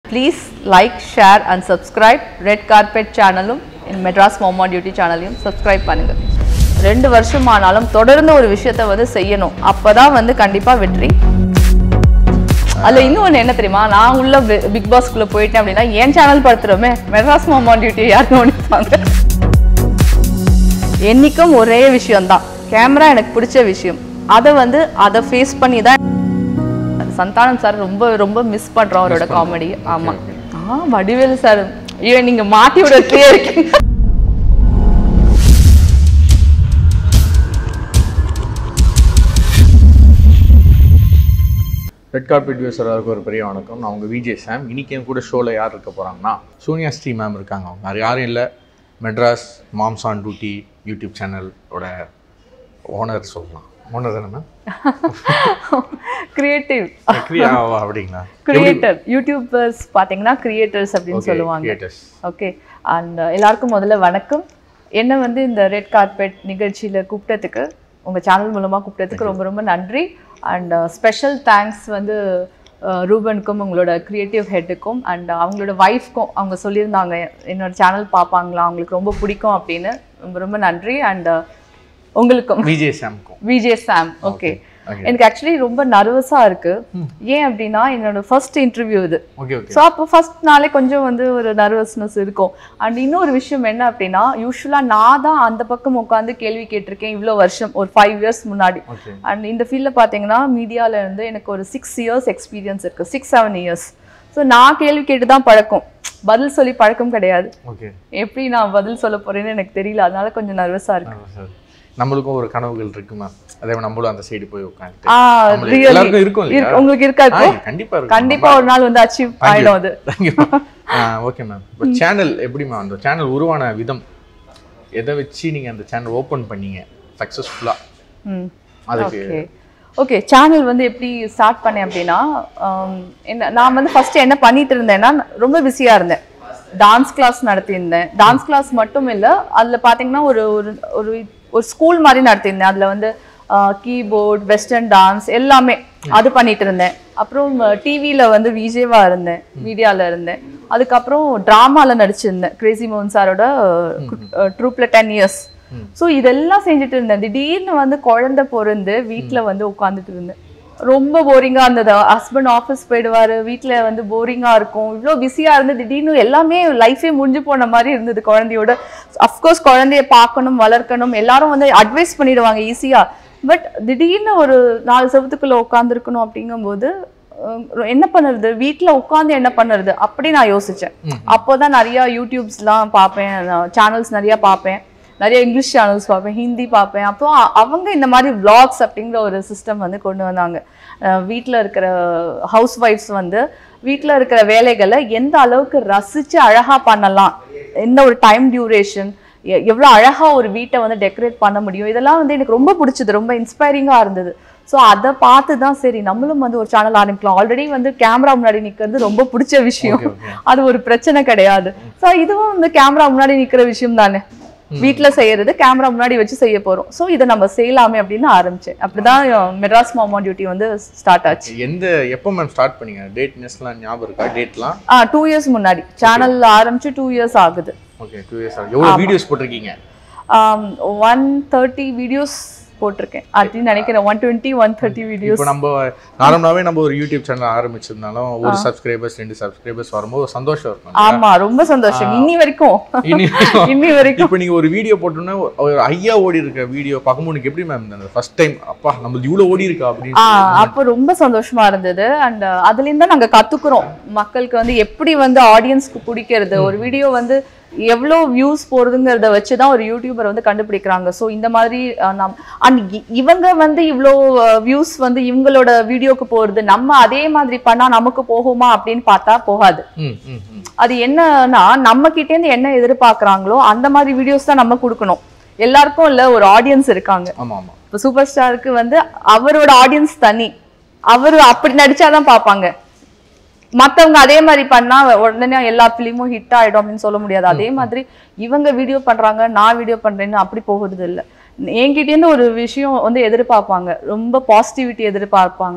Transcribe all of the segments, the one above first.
Please like share and subscribe red carpet சேனலும் மெட்ராஸ் மோமா duty சேனலையும் சப்ஸ்கிரைப் பண்ணுங்க ரெண்டு வருஷம் ஆனாலும் தொடர்ந்து ஒரு விஷயத்தை வந்து செய்யணும் அப்பதான் வந்து கண்டிப்பா வெற்றி அதுல இன்னொன்று என்ன தெரியுமா நான் உள்ள பிக் பாஸ்க்குள்ள போயிட்டேன் அப்படின்னா என் சேனல் படுத்துறோமே மெட்ராஸ் மோமா டியூட்டி யார் கவனிப்பாங்க என்னைக்கும் ஒரே விஷயம்தான் கேமரா எனக்கு பிடிச்ச விஷயம் அதை வந்து அதை ஃபேஸ் பண்ணி தான் சந்தானம் சார் ரொம்ப ரொம்ப மிஸ் பண்றோம் அவரோட காமெடி ஆமா ஆ வடிவேலு சார் ஐயோ நீங்க மாட்டி விடத்தே இருக்கீங்க ரெட் கார்பெட் வியூசருக்கு ஒரு பெரிய வணக்கம் நான் உங்கள் விஜய் சாம் இன்னைக்கு என் கூட ஷோவில் யார் இருக்க போகிறாங்கன்னா சோனியா ஸ்ரீ மேம் இருக்காங்க அவங்க வேறு யாரும் இல்லை Madras moms on duty YouTube சேனலோட ஓனர் சொல்லலாம் ஓனர் தானே மேம் கிரியேட்டிவ் அப்படிங்களா கிரியேட்டர் யூடியூபர்ஸ் பாத்தீங்கன்னா கிரியேட்டர்ஸ் அப்படின்னு சொல்லுவாங்க கிரியேட்டர்ஸ் ஓகே அண்ட் எல்லாருக்கும் முதல்ல வணக்கம் என்ன வந்து இந்த ரெட் கார்பெட் நிகழ்ச்சியில கூப்பிட்டதுக்கு உங்க சேனல் மூலமா கூப்பிட்டதுக்கு ரொம்ப ரொம்ப நன்றி அண்ட் ஸ்பெஷல் தேங்க்ஸ் வந்து அஹ், ரூபனுக்கும் உங்களோட கிரியேட்டிவ் ஹெட்டுக்கும் அண்ட் அவங்களோட ஒய்ஃப்க்கும் அவங்க சொல்லியிருந்தாங்க என்னோட சேனல் பார்ப்பாங்களா அவங்களுக்கு ரொம்ப பிடிக்கும் அப்படின்னு ரொம்ப ரொம்ப நன்றி அண்ட் உங்களுக்கும் விஜய் சாம்க்கும் விஜே சாம் ஓகே okay. எனக்கு ஆக்சுவலி ரொம்ப நர்வஸா இருக்கு ஏன் அப்படின்னா என்னோட ஃபர்ஸ்ட் இன்டர்வியூ இது ஓகே ஓகே ஸோ அப்போ ஃபர்ஸ்ட் நாளே கொஞ்சம் வந்து ஒரு நர்வஸ்னஸ் இருக்கும் அண்ட் இன்னொரு விஷயம் என்ன அப்படின்னா யூஸ்வலாக நான் தான் அந்த பக்கம் உட்காந்து கேள்வி கேட்டிருக்கேன் இவ்வளோ வருஷம் ஒரு ஃபைவ் இயர்ஸ் முன்னாடி ஓகே அண்ட் இந்த ஃபீல்டில் பார்த்தீங்கன்னா மீடியால இருந்து எனக்கு ஒரு சிக்ஸ் இயர்ஸ் எக்ஸ்பீரியன்ஸ் இருக்கு சிக்ஸ் செவன் இயர்ஸ் ஸோ நான் கேள்வி கேட்டு தான் பழக்கம் பதில் சொல்லி பழக்கம் கிடையாது ஓகே எப்படி நான் பதில் சொல்ல போறேன்னு எனக்கு தெரியல அதனால கொஞ்சம் நர்வஸா இருக்கு சார் நம்மளுக்கும் ஒரு கனவுகள் இருக்கு மேம் அதே மாதிரி நம்மளும் அந்த சைடு போய் உட்காந்துட்டு ஆ நம்மளுக்கு ரியலி எல்லாருக்கும் இருக்கும் இல்லையா உங்களுக்கு இருக்கா இப்போ கண்டிப்பா இருக்கும் கண்டிப்பா ஒரு நாள் வந்து அச்சீவ் ஆயிடும் அது ஓகே மேம் இப்போ சேனல் எப்படி மேம் அந்த சேனல் உருவான விதம் எதை வச்சு நீங்க அந்த சேனல் ஓபன் பண்ணீங்க சக்ஸஸ்ஃபுல்லா ம் அதுக்கு ஓகே ஓகே சேனல் வந்து எப்படி ஸ்டார்ட் பண்ணேன் அப்படின்னா ஆம், என்ன நான் வந்து ஃபர்ஸ்ட் என்ன பண்ணிட்டு இருந்தேன்னா ரொம்ப பிஸியா இருந்தேன் டான்ஸ் கிளாஸ் நடத்தியிருந்தேன் டான்ஸ் கிளாஸ் மட்டும் இல்லை அதுல பாத்தீங்கன்னா ஒரு ஒரு ஒரு ஒரு ஸ்கூல் மாதிரி நடத்தியிருந்தேன் அதுல வந்து கீபோர்ட் வெஸ்டர்ன் டான்ஸ் எல்லாமே அது பண்ணிட்டு இருந்தேன் அப்புறம் டிவியில வந்து விஜேவா இருந்தேன் மீடியால இருந்தேன் அதுக்கப்புறம் டிராமால நடிச்சிருந்தேன் கிரேசி மோகன் சாரோட ட்ரூப்ல டென் இயர்ஸ் ஸோ இதெல்லாம் செஞ்சுட்டு இருந்தேன் திடீர்னு வந்து குழந்தை பிறந்து வீட்டில் வந்து உட்காந்துட்டு இருந்தேன் ரொம்ப போரிங்காக இருந்தது ஹஸ்பண்ட் ஆஃபீஸ் போயிடுவாரு வீட்டில் வந்து போரிங்காக இருக்கும் இவ்வளோ பிஸியாக இருந்து திடீர்னு எல்லாமே லைஃபே முடிஞ்சு போன மாதிரி இருந்தது குழந்தையோட அஃப்கோர்ஸ் குழந்தைய பார்க்கணும் வளர்க்கணும் எல்லாரும் வந்து அட்வைஸ் பண்ணிடுவாங்க ஈஸியாக பட் திடீர்னு ஒரு நாலு செவத்துக்குள்ளே உட்காந்துருக்கணும் அப்படிங்கும்போது அஹ், என்ன பண்ணுறது வீட்டில் உட்காந்து என்ன பண்ணுறது அப்படி நான் யோசித்தேன் அப்போதான் நிறைய யூடியூப்ஸ்லாம் பார்ப்பேன் சேனல்ஸ் நிறைய பார்ப்பேன் நிறைய இங்கிலீஷ் சேனல்ஸ் பார்ப்பேன் ஹிந்தி பார்ப்பேன் அப்போ அ- அவங்க இந்த மாதிரி vlogs அப்படிங்கிற ஒரு சிஸ்டம் வந்து கொண்டு வந்தாங்க வீட்டில் இருக்கிற ஹவுஸ் ஒய்ஃப்ஸ் வந்து வீட்டில் இருக்கிற வேலைகளை எந்த அளவுக்கு ரசித்து அழகாக பண்ணலாம் என்ன ஒரு டைம் டியூரேஷன் எவ்வளோ அழகாக ஒரு வீட்டை வந்து டெக்கரேட் பண்ண முடியும் இதெல்லாம் வந்து எனக்கு ரொம்ப பிடிச்சது ரொம்ப இன்ஸ்பைரிங்காக இருந்தது ஸோ அதை பார்த்து தான் சரி நம்மளும் வந்து ஒரு சேனல் ஆரம்பிக்கலாம் ஆல்ரெடி வந்து கேமரா முன்னாடி நிற்கிறது ரொம்ப பிடிச்ச விஷயம் Okay, okay. அது ஒரு பிரச்சனை கிடையாது ஸோ இதுவும் வந்து கேமரா முன்னாடி நிற்கிற விஷயம் தானே வீட்ல செய்யறது கேமரா முன்னாடி வச்சு செய்ய போறோம் ஸோ இதை நம்ம செய்யலாமே அப்படின்னு ஆரம்பிச்சேன் அப்படிதான் மெட்ராஸ் மாமா டியூட்டி வந்து ஸ்டார்ட் ஆச்சு எந்த எப்போ மேம் ஸ்டார்ட் பண்ணீங்க டேட் நெஸ்லாம் ஞாபகம் இருக்கா டேட்லாம் ஆ டூ இயர்ஸ் முன்னாடி சேனல் ஆரம்பிச்சு டூ இயர்ஸ் ஆகுது ஓகே டூ இயர்ஸ் எவ்வளோ வீடியோஸ் போட்டிருக்கீங்க ஒன் தேர்ட்டி வீடியோஸ் போட்டிருக்கேன் அப்படின்னு நினைக்கிறேன் one twenty one thirty videos இப்போ நம்ம நார்மலாவே நம்ம ஒரு யூடியூப் சேனல் ஆரம்பிச்சிருந்தாலும் ஒரு சப்ஸ்கிரைபர்ஸ் ரெண்டு சப்ஸ்கிரைபர்ஸ் வரும்போது ஒரு சந்தோஷம் இருக்கும் ஆமா ரொம்ப சந்தோஷம் இன்னி வரைக்கும் இனி இன்னி வரைக்கும் இப்போ நீங்க ஒரு வீடியோ போட்டோன்னா ஒரு ஐயா ஓடி இருக்க வீடியோ பார்க்கும்போது உனக்கு எப்படி மேம் இருந்தது ஃபர்ஸ்ட் டைம் அப்பா நம்மளுக்கு இவ்வளோ ஓடி இருக்கா அப்படின்னு ஆ அப்போ ரொம்ப சந்தோஷமா இருந்தது அண்ட் அதுலேருந்து தான் நாங்க கத்துக்கிறோம் மக்களுக்கு வந்து எப்படி வந்து ஆடியன்ஸ்க்கு பிடிக்கிறது ஒரு வீடியோ வந்து எவ்வளோ வியூஸ் போறதுங்கிறத வச்சு தான் ஒரு யூடியூபர் வந்து கண்டுபிடிக்கிறாங்க ஸோ இந்த மாதிரி அஹ், நம் அண்ட் இவங்க வந்து இவ்வளோ வியூஸ் வந்து இவங்களோட வீடியோக்கு போறது நம்ம அதே மாதிரி பண்ணா நமக்கு போகுமா அப்படின்னு பார்த்தா போகாது ம் ம் ம் அது என்னன்னா நம்ம கிட்டேருந்து என்ன எதிர்பார்க்கறாங்களோ அந்த மாதிரி வீடியோஸ் தான் நம்ம கொடுக்கணும் எல்லாருக்கும் இல்ல ஒரு ஆடியன்ஸ் இருக்காங்க ஆமா ஆமா இப்போ சூப்பர் ஸ்டாருக்கு வந்து அவரோட ஆடியன்ஸ் தனி அவர் அப்படி நடிச்சாதான் பார்ப்பாங்க மத்தவங்க அதே மாதிரி பண்ணா உடனே எல்லா ஃபிலிமும் ஹிட் ஆயிடும் அப்படின்னு சொல்ல முடியாது அதே மாதிரி இவங்க வீடியோ பண்றாங்க நான் வீடியோ பண்றேன்னு அப்படி போகிறது இல்லை என்கிட்டேருந்து ஒரு விஷயம் வந்து எதிர்பார்ப்பாங்க ரொம்ப பாசிட்டிவிட்டி எதிர்பார்ப்பாங்க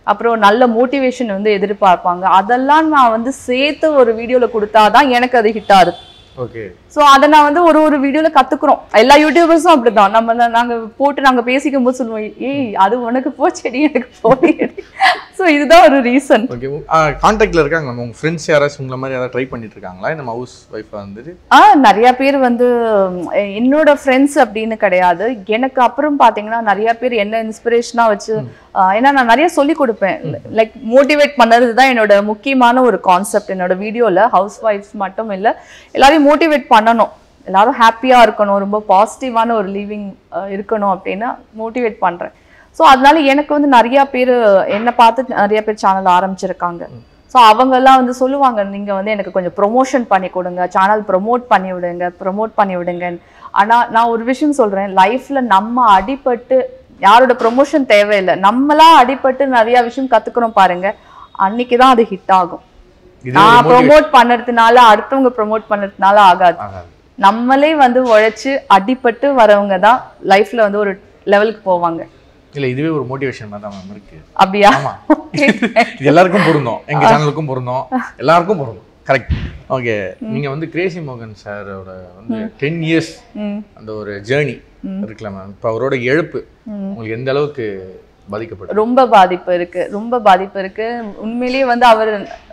அப்புறம் நல்ல மோட்டிவேஷன் வந்து எதிர்பார்ப்பாங்க அதெல்லாம் நான் வந்து சேர்த்து ஒரு வீடியோல கொடுத்தாதான் எனக்கு அது ஹிட் ஆகுது ஓகே ஸோ அதை நான் வந்து ஒரு ஒரு வீடியோல கத்துக்கிறோம் எல்லா யூடியூபர்ஸும் அப்படிதான் நம்ம நா- நாங்க போட்டு நாங்க பேசிக்கும் போது சொல்லுவோம் ஏய் அது உனக்கு போச்செடி எனக்கு போடியடி ஸோ இதுதான் ஒரு ரீசன் ஓகே கான்டாக்ட்ல இருக்காங்க நம்ம உங்க ஃப்ரெண்ட்ஸ் யாராச்சும் உங்களை மாதிரி யாராவது ட்ரை பண்ணிட்டு இருக்காங்களா இந்த ஹவுஸ் ஒய்ஃபா வந்துட்டு ஆ நிறைய பேர் வந்து ம், என்னோட ஃப்ரெண்ட்ஸ் அப்படின்னு கிடையாது எனக்கு அப்புறம் பாத்தீங்கன்னா நிறைய பேர் என்ன இன்ஸ்பிரேஷனா வச்சு ஆ, ஏன்னா நான் நிறைய சொல்லி கொடுப்பேன் லைக் மோட்டிவேட் பண்ணது தான் என்னோட முக்கியமான ஒரு கான்செப்ட் என்னோட வீடியோல ஹவுஸ் ஒய்ஃப்ஸ் மட்டும் இல்ல எல்லாரையும் மோட்டிவேட் பண்ணணும் எல்லாரும் ஹாப்பியா இருக்கணும் ரொம்ப பாசிட்டிவான ஒரு லிவிங் இருக்கணும் அப்படின்னு மோட்டிவேட் பண்றேன் ஸோ அதனால எனக்கு வந்து நிறைய பேர் என்னை பார்த்து நிறைய பேர் சேனல் ஆரம்பிச்சிருக்காங்க ஸோ அவங்கெல்லாம் வந்து சொல்லுவாங்க நீங்க வந்து எனக்கு கொஞ்சம் ப்ரொமோஷன் பண்ணி கொடுங்க சேனல் ப்ரொமோட் பண்ணி விடுங்க ப்ரொமோட் பண்ணி விடுங்க ஆனா நான் ஒரு விஷயம் சொல்றேன் லைஃப்ல நம்ம அடிபட்டு யாரோட ப்ரொமோஷன் தேவையில்லை நம்மளா அடிபட்டு நிறைய விஷயம் கத்துக்கிறோம் பாருங்க அன்னைக்கு தான் அது ஹிட் ஆகும் இது நான் ப்ரொமோட் பண்ணறதுனால அடுத்தவங்க ப்ரொமோட் பண்ணறதுனால ஆகாது ஆகாது நம்மளே வந்து உழைச்சு அடிபட்டு வரவங்க தான் லைஃப்ல வந்து ஒரு லெவலுக்கு போவாங்க இல்ல இதுவே ஒரு மோட்டிவேஷன் மாதிரி தான் மேம் இருக்கு அப்படியா ஆமா இது எல்லாருக்கும் பொருந்தும் எங்க சேனலுக்கும் பொருந்தும் எல்லாருக்கும் பொருந்தும் கரெக்ட் ஓகே நீங்க வந்து கிரேசி மோகன் சாரோட வந்து டென் இயர்ஸ் ம் அந்த ஒரு ஜேர்னி இருக்குல்ல மேம் இப்போ அவரோட இழப்பு உங்களுக்கு எந்த அளவுக்கு பாதிக்கப்படும் ரொம்ப பாதிப்பு இருக்கு ரொம்ப பாதிப்பு இருக்கு உண்மையிலேயே வந்து அவர்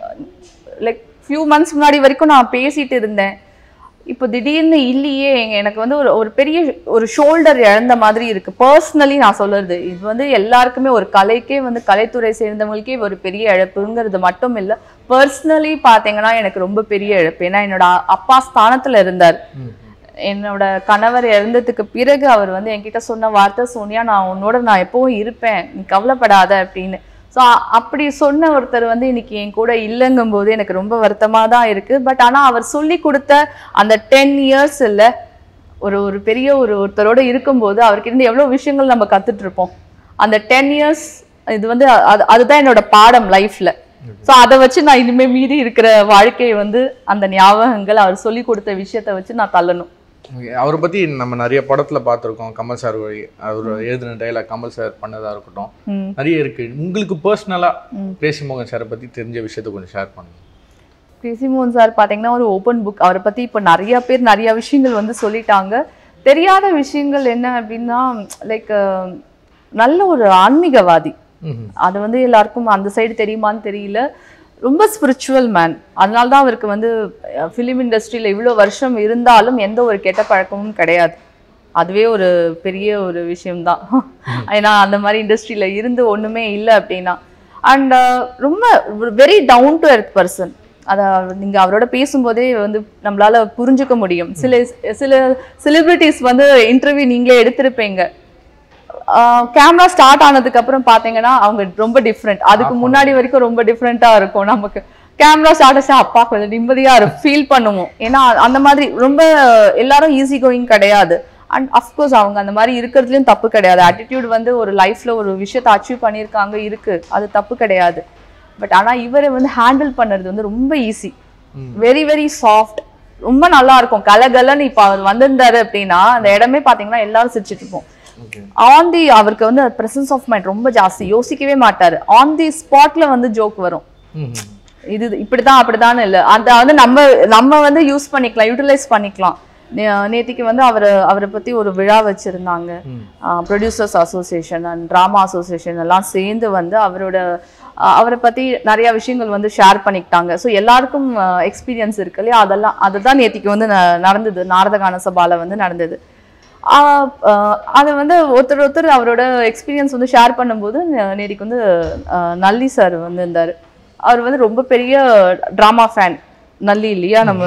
லைக் ஃபியூ மந்த்ஸ் முன்னாடி வரைக்கும் நான் பேசிட்டு இருந்தேன் இப்போ திடீர்னு இல்லையே எனக்கு வந்து ஒரு ஒரு பெரிய ஒரு ஷோல்டர் இழந்த மாதிரி இருக்கு பர்சனலி நான் சொல்றது இது வந்து எல்லாருக்குமே ஒரு கலைக்கே வந்து கலைத்துறை சேர்ந்தவங்களுக்கே ஒரு பெரிய இழப்புங்கிறது மட்டும் இல்லை பர்சனலி பார்த்தீங்கன்னா எனக்கு ரொம்ப பெரிய இழப்பு ஏன்னா என்னோட அப்பா ஸ்தானத்துல இருந்தார் என்னோட கணவர் இறந்ததுக்கு பிறகு அவர் வந்து என்கிட்ட சொன்ன வார்த்தை சோனியா நான் உன்னோட நான் எப்பவும் இருப்பேன் நீ கவலைப்படாத அப்படின்னு ஸோ அப்படி சொன்ன ஒருத்தர் வந்து இன்னைக்கு என் கூட இல்லைங்கும் போது எனக்கு ரொம்ப வருத்தமாக தான் இருக்கு பட் ஆனால் அவர் சொல்லி கொடுத்த அந்த டென் இயர்ஸ் இல்லை ஒரு ஒரு பெரிய ஒரு ஒருத்தரோட இருக்கும்போது அவருக்கு இருந்து எவ்வளோ விஷயங்கள் நம்ம கத்துட்டு இருப்போம் அந்த டென் இயர்ஸ் இது வந்து அது அதுதான் என்னோட பாடம் லைஃப்ல ஸோ அதை வச்சு நான் இனிமே மீறி இருக்கிற வாழ்க்கையை வந்து அந்த ஞாபகங்கள் அவர் சொல்லி கொடுத்த விஷயத்தை வச்சு நான் தள்ளணும் Okay, அவரை பத்தி நம்ம நிறைய படத்துல பார்த்திருக்கோம் கமல் சார் வழி அவர் எழுதின டைலாக் கமல் சார் பண்ணதா இருக்கட்டும் ம். நிறைய இருக்கு உங்களுக்கு பர்சனலா கிரேசி மோகன் சாரை பத்தி தெரிஞ்ச விஷயத்த கொஞ்சம் ஷேர் பண்ணுங்க கிருஷி மோகன் சார் பார்த்தீங்கன்னா ஒரு ஓப்பன் புக் அவரை பற்றி இப்போ நிறைய பேர் நிறைய விஷயங்கள் வந்து சொல்லிட்டாங்க தெரியாத விஷயங்கள் என்ன அப்படின்னா லைக் நல்ல ஒரு ஆன்மீகவாதி ம்ஹும். அது வந்து எல்லாருக்கும் அந்த சைடு தெரியுமான்னு தெரியல ரொம்ப ஸ்பிரிச்சுவல் மேன் அதனால தான் அவருக்கு வந்து ஃபிலிம் இண்டஸ்ட்ரியில் இவ்வளோ வருஷம் இருந்தாலும் எந்த ஒரு கெட்ட பழக்கமும் கிடையாது அதுவே ஒரு பெரிய ஒரு விஷயம்தான் ஏன்னா அந்த மாதிரி இண்டஸ்ட்ரியில் இருந்து ஒன்றுமே இல்லை அப்படின்னா அண்ட் ரொம்ப very down to earth person அதை நீங்க அவரோட பேசும்போதே வந்து நம்மளால புரிஞ்சுக்க முடியும் சில சில செலிபிரிட்டிஸ் வந்து இன்டர்வியூ நீங்களே எடுத்திருப்பீங்க கேமரா ஸ்டார்ட் ஆனதுக்கு அப்புறம் பாத்தீங்கன்னா அவங்க ரொம்ப டிஃப்ரெண்ட் அதுக்கு முன்னாடி வரைக்கும் ரொம்ப டிஃப்ரெண்டா இருக்கும் நமக்கு கேமரா ஸ்டார்ட் ஆச்சா அப்பா கொஞ்சம் நிம்மதியா ஃபீல் பண்ணுவோம் ஏன்னா அந்த மாதிரி ரொம்ப எல்லாரும் ஈஸி கோயிங் கிடையாது அண்ட் அஃப்கோர்ஸ் அவங்க அந்த மாதிரி இருக்கிறதுலயும் தப்பு கிடையாது ஆட்டிடியூட் வந்து ஒரு லைஃப்ல ஒரு விஷயத்தை அச்சீவ் பண்ணியிருக்காங்க இருக்கு அது தப்பு கிடையாது பட் ஆனா இவரை வந்து ஹேண்டில் பண்ணுறது வந்து ரொம்ப ஈஸி வெரி வெரி சாஃப்ட் ரொம்ப நல்லா இருக்கும் கலகலன்னு இப்போ அவர் வந்திருந்தாரு அப்படின்னா அந்த இடமே பாத்தீங்கன்னா எல்லாரும் சிரிச்சிட்டு இருப்போம் ஓகே ஆன் தி அவருக்கு வந்து பிரசன்ஸ் ஆஃப் மைண்ட் ரொம்ப ஜாஸ்தி யோசிக்கவே மாட்டாரு ஆன் தி ஸ்பாட்ல வந்து ஜோக் வரும் இது இப்படிதான் அப்படிதான் இல்ல அந்த வந்து நம்ம நம்ம வந்து யூஸ் பண்ணிக்கலாம் யூட்டிலைஸ் பண்ணிக்கலாம் நே- நேத்திக்கு வந்து அவர் அவரை பத்தி ஒரு விழா வச்சிருந்தாங்க producers association and drama association எல்லாம் சேர்ந்து வந்து அவரோட அஹ், அவரை பத்தி நிறைய விஷயங்கள் வந்து ஷேர் பண்ணிக்கிட்டாங்க ஸோ எல்லாருக்கும் எக்ஸ்பீரியன்ஸ் இருக்கு இல்லையா அதெல்லாம் அதுதான் நேத்திக்கு வந்து ந- நடந்தது நாரதகான சபால வந்து நடந்தது ஆஹ் ஆஹ் அது வந்து ஒருத்தர் ஒருத்தர் அவரோட எக்ஸ்பீரியன்ஸ் வந்து ஷேர் பண்ணும்போது நே- நேத்திக்கு வந்து ஆஹ் நல்லி சார் வந்து இருந்தார் அவர் வந்து ரொம்ப பெரிய ட்ராமா ஃபேன் நல்லி இல்லையா நம்ம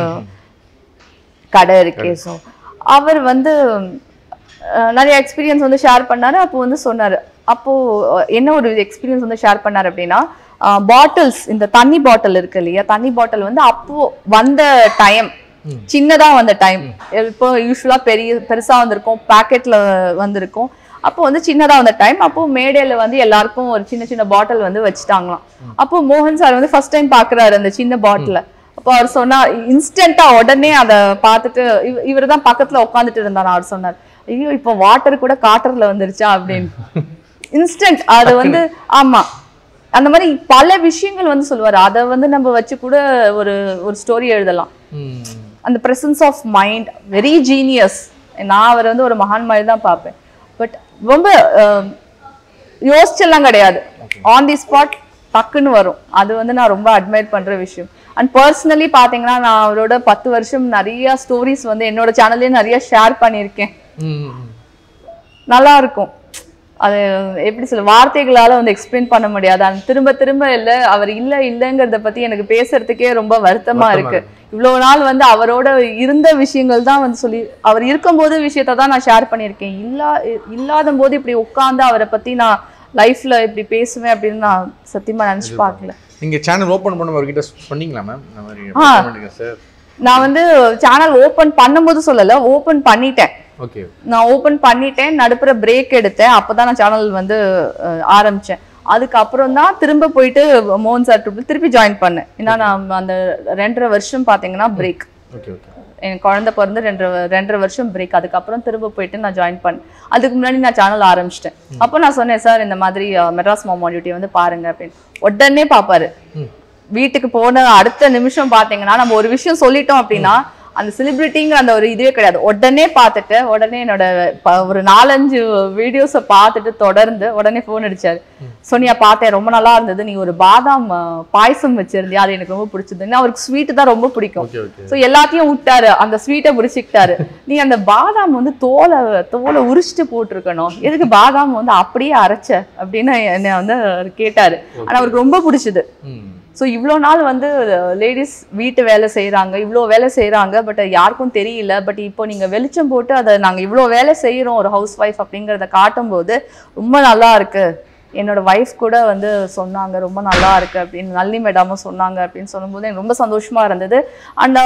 கடை இருக்கே ஸோ அவர் வந்து அஹ், நிறைய எக்ஸ்பீரியன்ஸ் வந்து ஷேர் பண்ணாரு அப்போ வந்து சொன்னாரு அப்போ அஹ், என்ன ஒரு எக்ஸ்பீரியன்ஸ் வந்து ஷேர் பண்ணாரு அப்படின்னா பாட்டில்ஸ் இந்த தண்ணி பாட்டில் இருக்கு இல்லையா தண்ணி பாட்டில் வந்து அப்போ வந்த டைம் சின்னதா வந்த டைம் இப்போ யூஸ்வலா பெரிய பெருசா வந்திருக்கும் பாக்கெட்ல வந்திருக்கும் அப்போ வந்து சின்னதா வந்த டைம் அப்போ மேடையில வந்து எல்லாருக்கும் ஒரு சின்ன சின்ன பாட்டில் வந்து வச்சுட்டாங்களாம் அப்போ மோகன் சார் வந்து ஃபர்ஸ்ட் டைம் பாக்குறாரு அந்த சின்ன பாட்டில அப்போ அவர் சொன்னார் இன்ஸ்டன்ட்டா உடனே அதை பார்த்துட்டு இவர் தான் பக்கத்துல உட்காந்துட்டு இருந்தார் அவர் சொன்னார் ஐயோ இப்போ வாட்டர் கூட காட்டர்ல வந்துருச்சா அப்படின்னு இன்ஸ்டன்ட் அது வந்து ஆமா அந்த மாதிரி பல விஷயங்கள் வந்து சொல்லுவார் அதை வந்து நம்ம வச்சு கூட ஒரு ஒரு ஸ்டோரி எழுதலாம் ம் அந்த presence of mind very genius நான் அவர் வந்து ஒரு மகான் மாதிரி தான் பார்ப்பேன் பட் ரொம்ப அஹ், யோசிச்செல்லாம் கிடையாது ஆன் தி ஸ்பாட் டக்குன்னு வரும் அது வந்து நான் ரொம்ப அட்மையர் பண்ற விஷயம் அண்ட் பர்சனலி பாத்தீங்கன்னா நான் அவரோட பத்து வருஷம் நிறைய ஸ்டோரிஸ் வந்து என்னோட சேனல்லே நிறைய ஷேர் பண்ணியிருக்கேன் ம் நல்லா இருக்கும் அது எப்படி சொல்ல வார்த்தைகளால வந்து எக்ஸ்பிளைன் பண்ண முடியாது அந்த திரும்ப திரும்ப இல்ல அவர் இல்ல இல்லைங்கிறத பத்தி எனக்கு பேசுறதுக்கே ரொம்ப வருத்தமா இருக்கு இவ்வளவு நாள் வந்து அவரோட இருந்த விஷயங்கள் தான் வந்து சொல்லி அவர் இருக்கும்போது விஷயத்த தான் நான் ஷேர் பண்ணியிருக்கேன் இல்லா இல்லாத போது இப்படி உட்கார்ந்து அவரை பத்தி நான் லைஃப்ல இப்படி பேசுவேன் அப்படின்னு நான் சத்தியமா நினைச்சு பார்க்கல நீங்க சேனல் ஓபன் பண்ண அவர்கிட்ட சொன்னீங்களா மேம் இந்த மாதிரி ஆ. பண்ணுங்க சார் நான் வந்து சேனல் ஓபன் பண்ணும்போது சொல்லல ஓபன் பண்ணிட்டேன் ஓகே நான் ஓபன் பண்ணிட்டேன் நடுப்புற பிரேக் எடுத்தேன் அப்பதான் நான் சேனல் வந்து அஹ், ஆரம்பிச்சேன் அதுக்கப்புறம் தான் திரும்ப போயிட்டு மோகன் சார் ட்ரிபிள் திருப்பி ஜாயின் பண்ணேன் ஏன்னா நான் அந்த ரெண்டரை வருஷம் பாத்தீங்கன்னா பிரேக் ஓகே ஓகே என் குழந்தை பிறந்து ரெண்டரை வ- ரெண்டரை வருஷம் பிரேக் அதுக்கப்புறம் திரும்ப போயிட்டு நான் ஜாயின் பண்ணேன் அதுக்கு முன்னாடி நான் சேனல் ஆரம்பிச்சிட்டேன் அப்போ நான் சொன்னேன் சார் இந்த மாதிரி அஹ், மெட்ராஸ் மாமா டியூட்டி வந்து பாருங்க அப்படின்னு உடனே பார்ப்பாரு ம். வீட்டுக்கு போன அடுத்த நிமிஷம் பாத்தீங்கன்னா நம்ம ஒரு விஷயம் சொல்லிட்டோம் அப்படின்னா அந்த செலிபிரிட்டிங்கிற அந்த ஒரு இதுவே கிடையாது உடனே பார்த்துட்டு உடனே என்னோட ப- ஒரு நாலஞ்சு வீடியோஸை பார்த்துட்டு தொடர்ந்து உடனே ஃபோன் அடிச்சாரு சோனியா பார்த்தேன் ரொம்ப நல்லா இருந்தது நீ ஒரு பாதாம் அஹ், பாயசம் வச்சிருந்தியா அது எனக்கு ரொம்ப பிடிச்சது ஏன்னா அவருக்கு ஸ்வீட் தான் ரொம்ப பிடிக்கும் ஓகே ஓகே ஸோ எல்லாத்தையும் விட்டாரு அந்த ஸ்வீட்டை பிடிச்சிக்கிட்டாரு நீ அந்த பாதாம் வந்து தோலை தோலை உரிச்சிட்டு போட்டிருக்கணும் எதுக்கு பாதாம் வந்து அப்படியே அரைச்ச அப்படின்னு என்னை வந்து அவரு கேட்டாரு ஆனா அவருக்கு ரொம்ப பிடிச்சது ம் ஸோ இவ்வளோ நாள் வந்து லேடிஸ் வீட்டு வேலை செய்கிறாங்க இவ்வளோ வேலை செய்கிறாங்க பட் யாருக்கும் தெரியல பட் இப்போ நீங்கள் வெளிச்சம் போட்டு அதை நாங்கள் இவ்வளோ வேலை செய்கிறோம் ஒரு ஹவுஸ் ஒய்ஃப் அப்படிங்கிறத காட்டும்போது ரொம்ப நல்லா இருக்கு என்னோட ஒய்ஃப் கூட வந்து சொன்னாங்க ரொம்ப நல்லா இருக்கு அப்படின்னு நல்லி மேடாமும் சொன்னாங்க அப்படின்னு சொல்லும்போது எனக்கு ரொம்ப சந்தோஷமா இருந்தது அந்த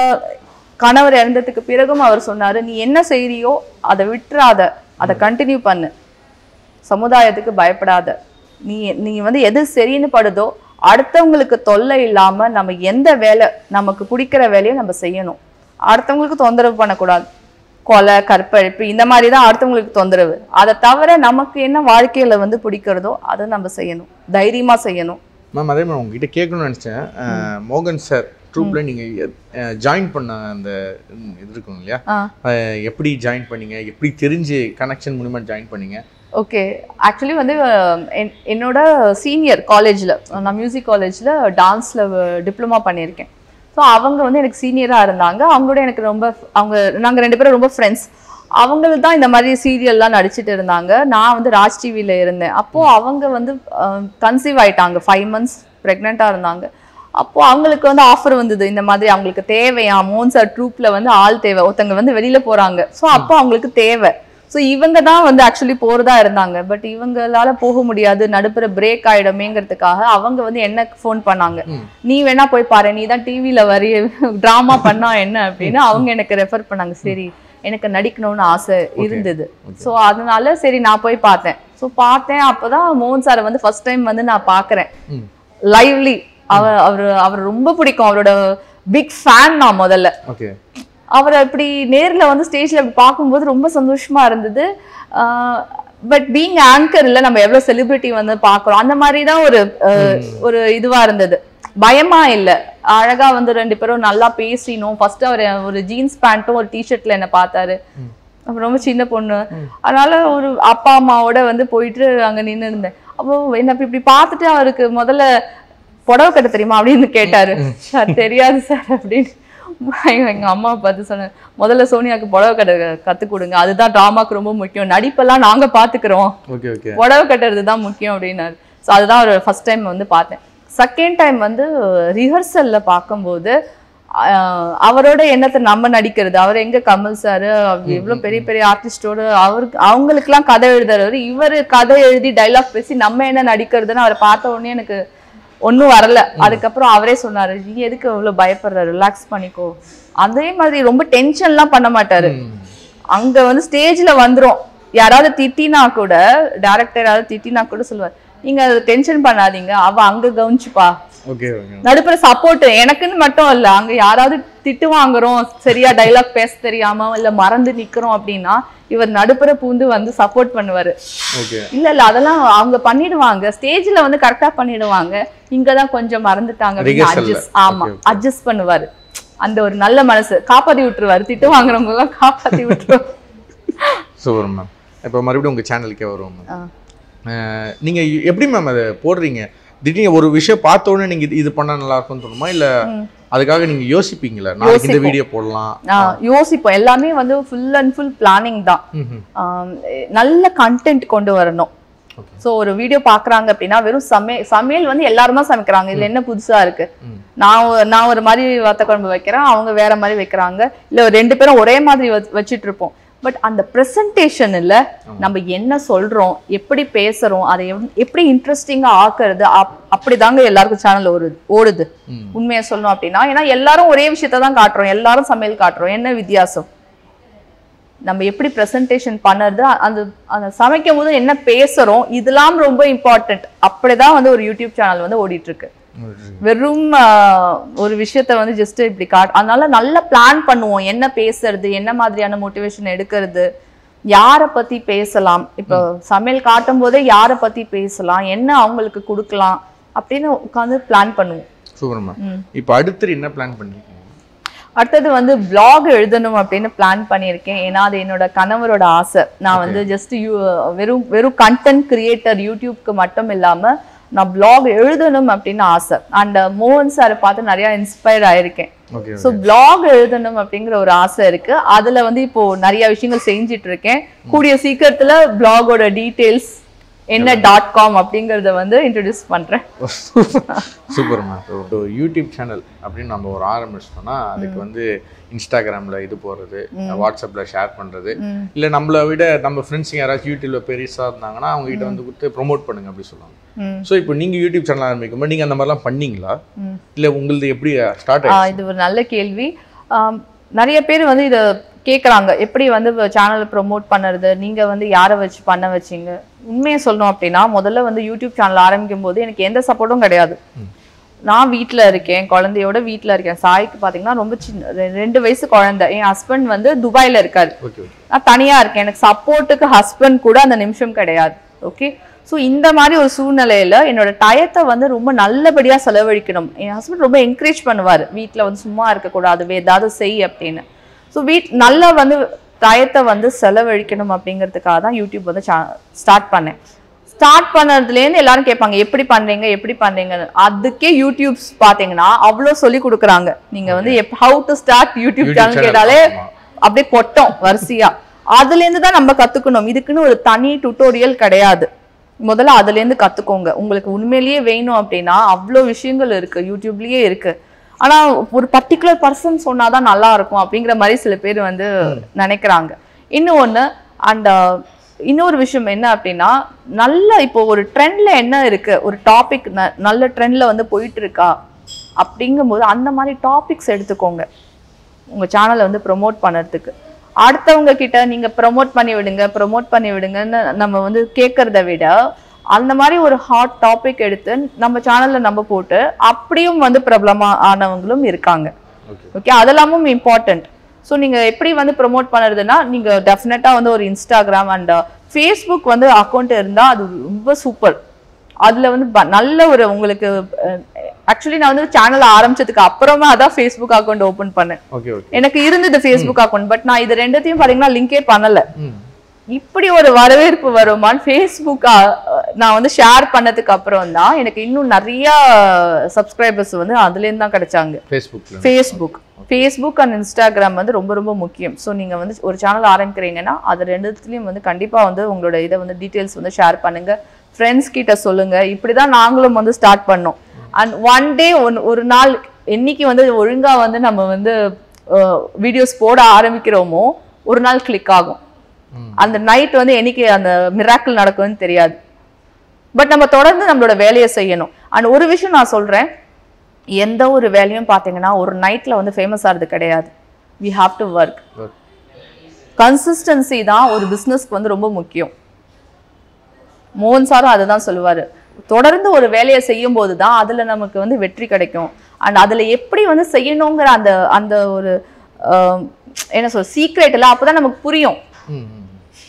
கணவர் இறந்ததுக்கு பிறகும் அவர் சொன்னாரு நீ என்ன செய்றியோ அதை விட்டுறாத அதை கண்டினியூ பண்ணு சமுதாயத்துக்கு பயப்படாத நீ நீ வந்து எது சரின்னு படுதோ அடுத்தவங்களுக்கு தொல்லை இல்லாம நம்ம எந்த வேலை நமக்கு பிடிக்கிற வேலையை நம்ம செய்யணும் அடுத்தவங்களுக்கு தொந்தரவு பண்ணக்கூடாது கொலை கற்பழிப்பு இந்த மாதிரி தான் அடுத்தவங்களுக்கு தொந்தரவு அதை தவிர நமக்கு என்ன வாழ்க்கையில வந்து பிடிக்கிறதோ அதை நம்ம செய்யணும் தைரியமா செய்யணும் மேம் அதே மாதிரி உங்ககிட்ட கேட்கணும்னு நினச்சேன் மோகன் சார் ட்ரூப்பில் நீங்கள் ஜாயின் பண்ண அந்த ம், இது இருக்கும் இல்லையா ஆ அஹ், எப்படி ஜாயின் பண்ணீங்க எப்படி தெரிஞ்சு கனெக்ஷன் மூலிமா ஜாயின் பண்ணீங்க ஓகே ஆக்சுவலி வந்து அஹ், என்- என்னோட சீனியர் காலேஜில் நான் மியூசிக் காலேஜில் டான்ஸில் டிப்ளமா பண்ணியிருக்கேன் ஸோ அவங்க வந்து எனக்கு சீனியராக இருந்தாங்க அவங்களோட எனக்கு ரொம்ப அவங்க நாங்கள் ரெண்டு பேரும் ரொம்ப ஃப்ரெண்ட்ஸ் அவங்களுக்கு தான் இந்த மாதிரி சீரியல்லாம் நடிச்சிட்டு இருந்தாங்க நான் வந்து ராஜ் டிவியில் இருந்தேன் அப்போது அவங்க வந்து கன்சீவ் ஆயிட்டாங்க ஃபைவ் மந்த்ஸ் ப்ரெக்னெண்ட்டாக இருந்தாங்க அப்போ அவங்களுக்கு வந்து ஆஃபர் வந்தது இந்த மாதிரி அவங்களுக்கு தேவையா மோன் சார் ட்ரூப்ல வந்து ஆள் தேவை ஒருத்தங்க வந்து வெளியில போறாங்க ஸோ அப்போ அவங்களுக்கு தேவை ஸோ இவங்க தான் வந்து ஆக்சுவலி போறதா இருந்தாங்க பட் இவங்களால போக முடியாது நடுப்புற பிரேக் ஆயிடுமேங்கிறதுக்காக அவங்க வந்து என்ன ஃபோன் பண்ணாங்க ம். நீ வேணா போய் பாரு நீ தான் டிவியில வரைய ட்ராமா பண்ணா என்ன அப்படின்னு அவங்க எனக்கு ரெஃபர் பண்ணாங்க சரி எனக்கு நடிக்கணும்னு ஆசை இருந்தது ஸோ அதனால சரி நான் போய் பார்த்தேன் ஸோ பார்த்தேன் அப்பதான் மோகன் சாரை வந்து ஃபர்ஸ்ட் டைம் வந்து நான் பார்க்கறேன் ம் லைவ்லி அவர் அவர் அவர் ரொம்ப பிடிக்கும் அவரோட பிக் ஃபேன் நான் முதல்ல ஓகே அவரை இப்படி நேர்ல வந்து ஸ்டேஜ்ல இப்படி பார்க்கும்போது ரொம்ப சந்தோஷமா இருந்தது பட் பீங் ஆங்கர் இல்ல நம்ம எவ்வளவு செலிபிரிட்டி வந்து பார்க்கறோம் அந்த மாதிரி தான் ஒரு அஹ், ஒரு இதுவா இருந்தது பயமா இல்ல அழகா வந்து ரெண்டு பேரும் நல்லா பேசினோம் ஃபர்ஸ்ட் அவர் ஒரு ஜீன்ஸ் பேண்ட்டும் ஒரு டிஷர்ட்ல என்ன பார்த்தாரு அப்ப ரொம்ப சின்ன பொண்ணு அதனால ஒரு அப்பா அம்மாவோட வந்து போயிட்டு அங்க நின்னு இருந்தேன் அப்போ என்ன இப்படி இப்படி பார்த்துட்டு அவருக்கு முதல்ல புடவை கட்ட தெரியுமா அப்படின்னு கேட்டாரு சார் தெரியாது சார் அப்படின்னு எங்க- எங்க அம்மா பார்த்து சொன்னேன் முதல்ல சோனியாக்கு புடவை கட்ட கத்து கொடுங்க அதுதான் டிராமாக்கு ரொம்ப முக்கியம் நடிப்பெல்லாம் நாங்க பாத்துக்கிறோம் ஓகே ஓகே புடவை கட்டுறது தான் முக்கியம் அப்படின்னாரு ஸோ அதுதான் ஒரு ஃபர்ஸ்ட் டைம் வந்து பார்த்தேன் செகண்ட் டைம் வந்து ரிஹர்சல்ல பார்க்கும்போது ஆஹ், அவரோட எண்ணத்தை நம்ம நடிக்கிறது அவர் எங்க கமல் சார் எவ்வளவு பெரிய பெரிய ஆர்டிஸ்டோட அவருக்கு அவங்களுக்குலாம் கதை எழுதுறவர் இவர் கதை எழுதி டைலாக் பேசி நம்ம என்ன நடிக்கிறதுன்னு அவரை பார்த்த உடனே எனக்கு ஒன்றும் வரல அதுக்கப்புறம் அவரே சொன்னாரு நீ எதுக்கு இவ்வளவு பயப்படுற ரிலாக்ஸ் பண்ணிக்கோ அதே மாதிரி ரொம்ப டென்ஷன்லாம் பண்ண மாட்டாரு அங்க வந்து ஸ்டேஜ்ல வந்துரும் யாராவது திட்டினா கூட டேரக்டர் யாராவது திட்டினா கூட சொல்லுவார் நீங்க அதை டென்ஷன் பண்ணாதீங்க அவ அங்க கவனிச்சுப்பா ஓகே ஓகே நடுப்புற சப்போர்ட் எனக்குன்னு மட்டும் இல்ல அங்க யாராவது திட்டு வாங்குறோம் சரியா டைலாக் பேச தெரியாம இல்ல மறந்து நிக்கிறோம் அப்படின்னா இவர் நடுப்புற பூந்து வந்து சப்போர்ட் பண்ணுவாரு ஓகே இல்ல இல்ல அதெல்லாம் அவங்க பண்ணிடுவாங்க ஸ்டேஜ்ல வந்து கரெக்டா பண்ணிடுவாங்க இங்கதான் கொஞ்சம் மறந்துட்டாங்க Rehearsal ல. அட்ஜஸ்ட் ஆமா Okay, okay. அட்ஜஸ்ட் பண்ணுவாரு அந்த ஒரு நல்ல மனசு காப்பாத்தி விட்டுருவாரு திட்டு வாங்குறவங்க எல்லாம் காப்பாத்தி விட்டுருவாரு சூப்பர் மேம் இப்போ மறுபடியும் உங்கள் சேனலுக்கே வருவோம் மேம் ஆ. அஹ், நீங்க எப்படி மேம் அதை போடுறீங்க திடீர்னு ஒரு விஷயம் பார்த்த உடனே நீங்க இது- இது பண்ணா நல்லா இருக்கும்னு தோணுமா இல்ல ம். அதுக்காக நீங்க யோசிப்பீங்களா நாளைக்கு இந்த யோசிப்போம். வீடியோ போடலாம் ஆஹ் யோசிப்போம் எல்லாமே வந்து ஃபுல் அண்ட் ஃபுல் பிளானிங் தான் ம்ஹும். ஆம், நல்ல கண்டென்ட் கொண்டு வரணும் Okay. ஸோ ஒரு வீடியோ பார்க்குறாங்க அப்படின்னா வெறும் சமையல் சமையல் வந்து எல்லாருமா சமைக்கிறாங்க இதுல என்ன புதுசா இருக்கு ம். நான் ஒ- நான் ஒரு மாதிரி வத்த குழம்பு வைக்கிறேன் அவங்க வேற மாதிரி வைக்கிறாங்க இல்ல ரெண்டு பேரும் ஒரே மாதிரி வச்- வச்சிட்டு இருப்போம் பட் அந்த ப்ரெசன்டேஷன் இல்ல நம்ம என்ன சொல்றோம் எப்படி பேசுறோம் அதை எவ்- எப்படி இன்ட்ரெஸ்டிங்கா ஆக்குறது அப் அப்படிதாங்க எல்லாருக்கும் சேனல் ஒரு ஓடுது ம். உண்மையை சொல்லணும் அப்படின்னா ஏன்னா எல்லாரும் ஒரே விஷயத்தை தான் காட்டுறோம் எல்லாரும் சமையல் காட்டுறோம் என்ன வித்தியாசம் நம்ம எப்படி ப்ரெசன்டேஷன் பண்ணுறது அந்த அந்த சமைக்கும் போது என்ன பேசுறோம் இதெல்லாம் ரொம்ப இம்பார்ட்டன்ட் அப்படிதான் வந்து ஒரு யூடியூப் சேனல் வந்து ஓடிட்டு இருக்கு வெறும் ஆஹ், ஒரு விஷயத்த வந்து ஜஸ்ட் இப்படி காட் அதனால நல்லா பிளான் பண்ணுவோம் என்ன பேசுறது என்ன மாதிரியான மோட்டிவேஷன் எடுக்கிறது யாரை பத்தி பேசலாம் இப்போ சமையல் காட்டும் போதே யாரை பத்தி பேசலாம் என்ன அவங்களுக்கு கொடுக்கலாம் அப்படின்னு உட்காந்து பிளான் பண்ணுவோம் சூப்பர் மேம் ம். இப்போ அடுத்து என்ன பிளான் பண்ணிருக்கீங்க அடுத்தது வந்து vlog எழுதணும் அப்படின்னு பிளான் பண்ணியிருக்கேன் ஏன்னா அது என்னோட கணவரோட ஆசை நான் வந்து ஜஸ்ட் யூ வெறும் வெறும் கண்டென்ட் கிரியேட்டர் யூடியூப்க்கு மட்டும் இல்லாம நான் vlog எழுதணும் அப்படின்னு ஆசை அண்ட் மோகன் சாரை பார்த்து நிறைய இன்ஸ்பயர் ஆயிருக்கேன் ஓகே ஸோ vlog எழுதணும் அப்படிங்கிற ஒரு ஆசை இருக்கு அதுல வந்து இப்போ நிறைய விஷயங்கள் செஞ்சிட்டு இருக்கேன் கூடிய சீக்கிரத்துல vlog-ஓட டீடைல்ஸ் என்ன டாட் காம் அப்படிங்கறத வந்து இன்ட்ரடியூஸ் பண்றேன் சூப்பர் மேம் யூடியூப் சேனல் அப்படின்னு நம்ம ஒரு ஆரம்பிச்சிட்டோம்னா அதுக்கு வந்து இன்ஸ்டாகிராம்ல இது போடுறது வாட்ஸ்அப்ல ஷேர் பண்றது ம். இல்ல நம்மளை விட நம்ம ஃப்ரெண்ட்ஸ் யாராச்சும் யூடியூப்ல பெருசா இருந்தாங்கன்னா அவங்க கிட்ட வந்து கொடுத்து ப்ரோமோட் பண்ணுங்க அப்படி சொல்லுவாங்க ம். ஸோ இப்போ நீங்க யூடியூப் சேனல் ஆரம்பிக்கும் போது நீங்க அந்த மாதிரிலாம் பண்ணீங்களா ம். இல்ல உங்களுது எப்படி ஸ்டார்ட் ஆ, ஆயிடுச்சு இது ஒரு நல்ல கேள்வி ஆம், நிறைய பேர் வந்து இதை கேட்குறாங்க எப்படி வந்து சேனலை ப்ரோமோட் பண்ணுறது நீங்கள் வந்து யாரை வச்சு பண்ண வச்சீங்க உண்மையை சொல்லணும் அப்படின்னா முதல்ல வந்து யூடியூப் சேனல் ஆரம்பிக்கும் போது எனக்கு எந்த சப்போர்ட்டும் கிடையாது நான் வீட்டில் இருக்கேன் குழந்தையோட வீட்டில் இருக்கேன் சாய்க்கு பார்த்தீங்கன்னா ரொம்ப சின்ன ரெ- ரெண்டு வயசு குழந்தை என் ஹஸ்பண்ட் வந்து துபாயில் இருக்காரு ஓகே ஓகே நான் தனியா இருக்கேன் எனக்கு சப்போர்ட்டுக்கு ஹஸ்பண்ட் கூட அந்த நிமிஷம் கிடையாது ஓகே ஸோ இந்த மாதிரி ஒரு சூழ்நிலையில என்னோட டயத்தை வந்து ரொம்ப நல்லபடியா செலவழிக்கணும் என் ஹஸ்பண்ட் ரொம்ப என்கரேஜ் பண்ணுவார் வீட்டில் வந்து சும்மா இருக்கக்கூடாது வே ஏதாவது செய் அப்படின்னு ஸோ வீட் நல்லா வந்து டயத்தை வந்து செலவழிக்கணும் அப்படிங்கிறதுக்காக தான் யூடியூப் வந்து ஸ்டார்ட் பண்ணேன் ஸ்டார்ட் பண்ணதுலேருந்து எல்லாரும் கேட்பாங்க எப்படி பண்றீங்க எப்படி பண்றீங்கன்னு அதுக்கே யூடியூப்ஸ் பார்த்தீங்கன்னா அவ்வளோ சொல்லி கொடுக்குறாங்க நீங்க வந்து how to start YouTube YouTube channel channel, கேட்டாலே ஆமா. அப்படியே கொட்டும் வரிசையா அதுல இருந்து தான் நம்ம கத்துக்கணும் இதுக்குன்னு ஒரு தனி டுட்டோரியல் கிடையாது முதல்ல அதுல இருந்து கத்துக்கோங்க உங்களுக்கு உண்மையிலேயே வேணும் அப்படின்னா அவ்வளோ விஷயங்கள் இருக்கு யூடியூப்லயே இருக்கு ஆனா ஒரு பர்டிகுலர் பர்சன் சொன்னாதான் நல்லா இருக்கும் அப்படிங்கிற மாதிரி சில பேர் வந்து நினைக்கிறாங்க இன்னும் ஒண்ணு அண்ட் இன்னொரு விஷயம் என்ன அப்படின்னா நல்ல இப்போ ஒரு ட்ரெண்ட்ல என்ன இருக்கு ஒரு டாபிக் நல்ல ட்ரெண்ட்ல வந்து போயிட்டு இருக்கா அப்படிங்கும்போது அந்த மாதிரி டாபிக்ஸ் எடுத்துக்கோங்க உங்க சேனலை வந்து ப்ரோமோட் பண்ணுறதுக்கு அடுத்தவங்க கிட்ட நீங்க ப்ரோமோட் பண்ணி விடுங்க ப்ரோமோட் பண்ணி விடுங்கன்னு நம்ம வந்து கேட்கறத விட அந்த மாதிரி ஒரு ஹாட் டாபிக் எடுத்து நம்ம சேனல்ல நம்ம போட்டு அப்படியும் வந்து பிரபலமா ஆனவங்களும் இருக்காங்க ஓகே ஓகே அதெல்லாமும் இம்பார்ட்டன்ட் ஸோ நீங்க எப்படி வந்து ப்ரோமோட் பண்ணுறதுன்னா நீங்க டெஃபினட்டா வந்து ஒரு இன்ஸ்டாகிராம் அண்ட் ஃபேஸ்புக் வந்து அக்கௌண்ட் இருந்தா அது ரொம்ப சூப்பர் அதுல வந்து ப- நல்ல ஒரு உங்களுக்கு ஆக்சுவலி நான் வந்து சேனல் ஆரம்பிச்சதுக்கு அப்புறமா தான் ஃபேஸ்புக் அக்கௌண்ட் ஓபன் பண்ணேன் ஓகே ஓகே எனக்கு இருந்தது ஃபேஸ்புக் அக்கௌண்ட் பட் நான் இது ரெண்டுத்தையும் பாத்தீங்கன்னா லிங்கே பண்ணல ம் இப்படி ஒரு வரவேற்பு வருமான்னு ஃபேஸ்புக் நான் வந்து ஷேர் பண்ணதுக்கு அப்புறம் தான் எனக்கு இன்னும் நிறைய சப்ஸ்கிரைபர்ஸ் வந்து அதுலேருந்து தான் கிடைச்சாங்க ஃபேஸ்புக்கில் ஃபேஸ்புக் ஃபேஸ்புக் அண்ட் இன்ஸ்டாகிராம் வந்து ரொம்ப ரொம்ப முக்கியம் ஸோ நீங்க வந்து ஒரு சேனல் ஆரம்பிக்கிறீங்கன்னா அது ரெண்டுத்துலயும் வந்து கண்டிப்பா வந்து உங்களோட இதை வந்து டீட்டெயில்ஸ் வந்து ஷேர் பண்ணுங்க ஃப்ரெண்ட்ஸ் கிட்ட சொல்லுங்க இப்படிதான் நாங்களும் வந்து ஸ்டார்ட் பண்ணோம் அண்ட் ஒன் டே ஒன் ஒரு நாள் என்னைக்கு வந்து ஒழுங்கா வந்து நம்ம வந்து வீடியோஸ் போட ஆரம்பிக்கிறோமோ ஒரு நாள் கிளிக் ஆகும் ம். அந்த நைட் வந்து என்னைக்கு அந்த மிராக்கிள் நடக்கும்னு தெரியாது பட் நம்ம தொடர்ந்து நம்மளோட வேலையை செய்யணும் அண்ட் ஒரு விஷயம் நான் சொல்றேன் எந்த ஒரு வேலையும் பார்த்தீங்கன்னா ஒரு நைட்ல வந்து ஃபேமஸ் ஆகிறது கிடையாது we have to work consistency தான் ஒரு பிஸ்னஸ்க்கு வந்து ரொம்ப முக்கியம் மோகன் சாரும் அதை தான் சொல்லுவாரு தொடர்ந்து ஒரு வேலையை செய்யும் போது தான் அதுல நமக்கு வந்து வெற்றி கிடைக்கும் அண்ட் அதுல எப்படி வந்து செய்யணுங்கிற அந்த அந்த ஒரு ஆஹ், என்ன சொல் சீக்ரெட் எல்லாம் அப்பதான் நமக்கு புரியும் ம், ம்.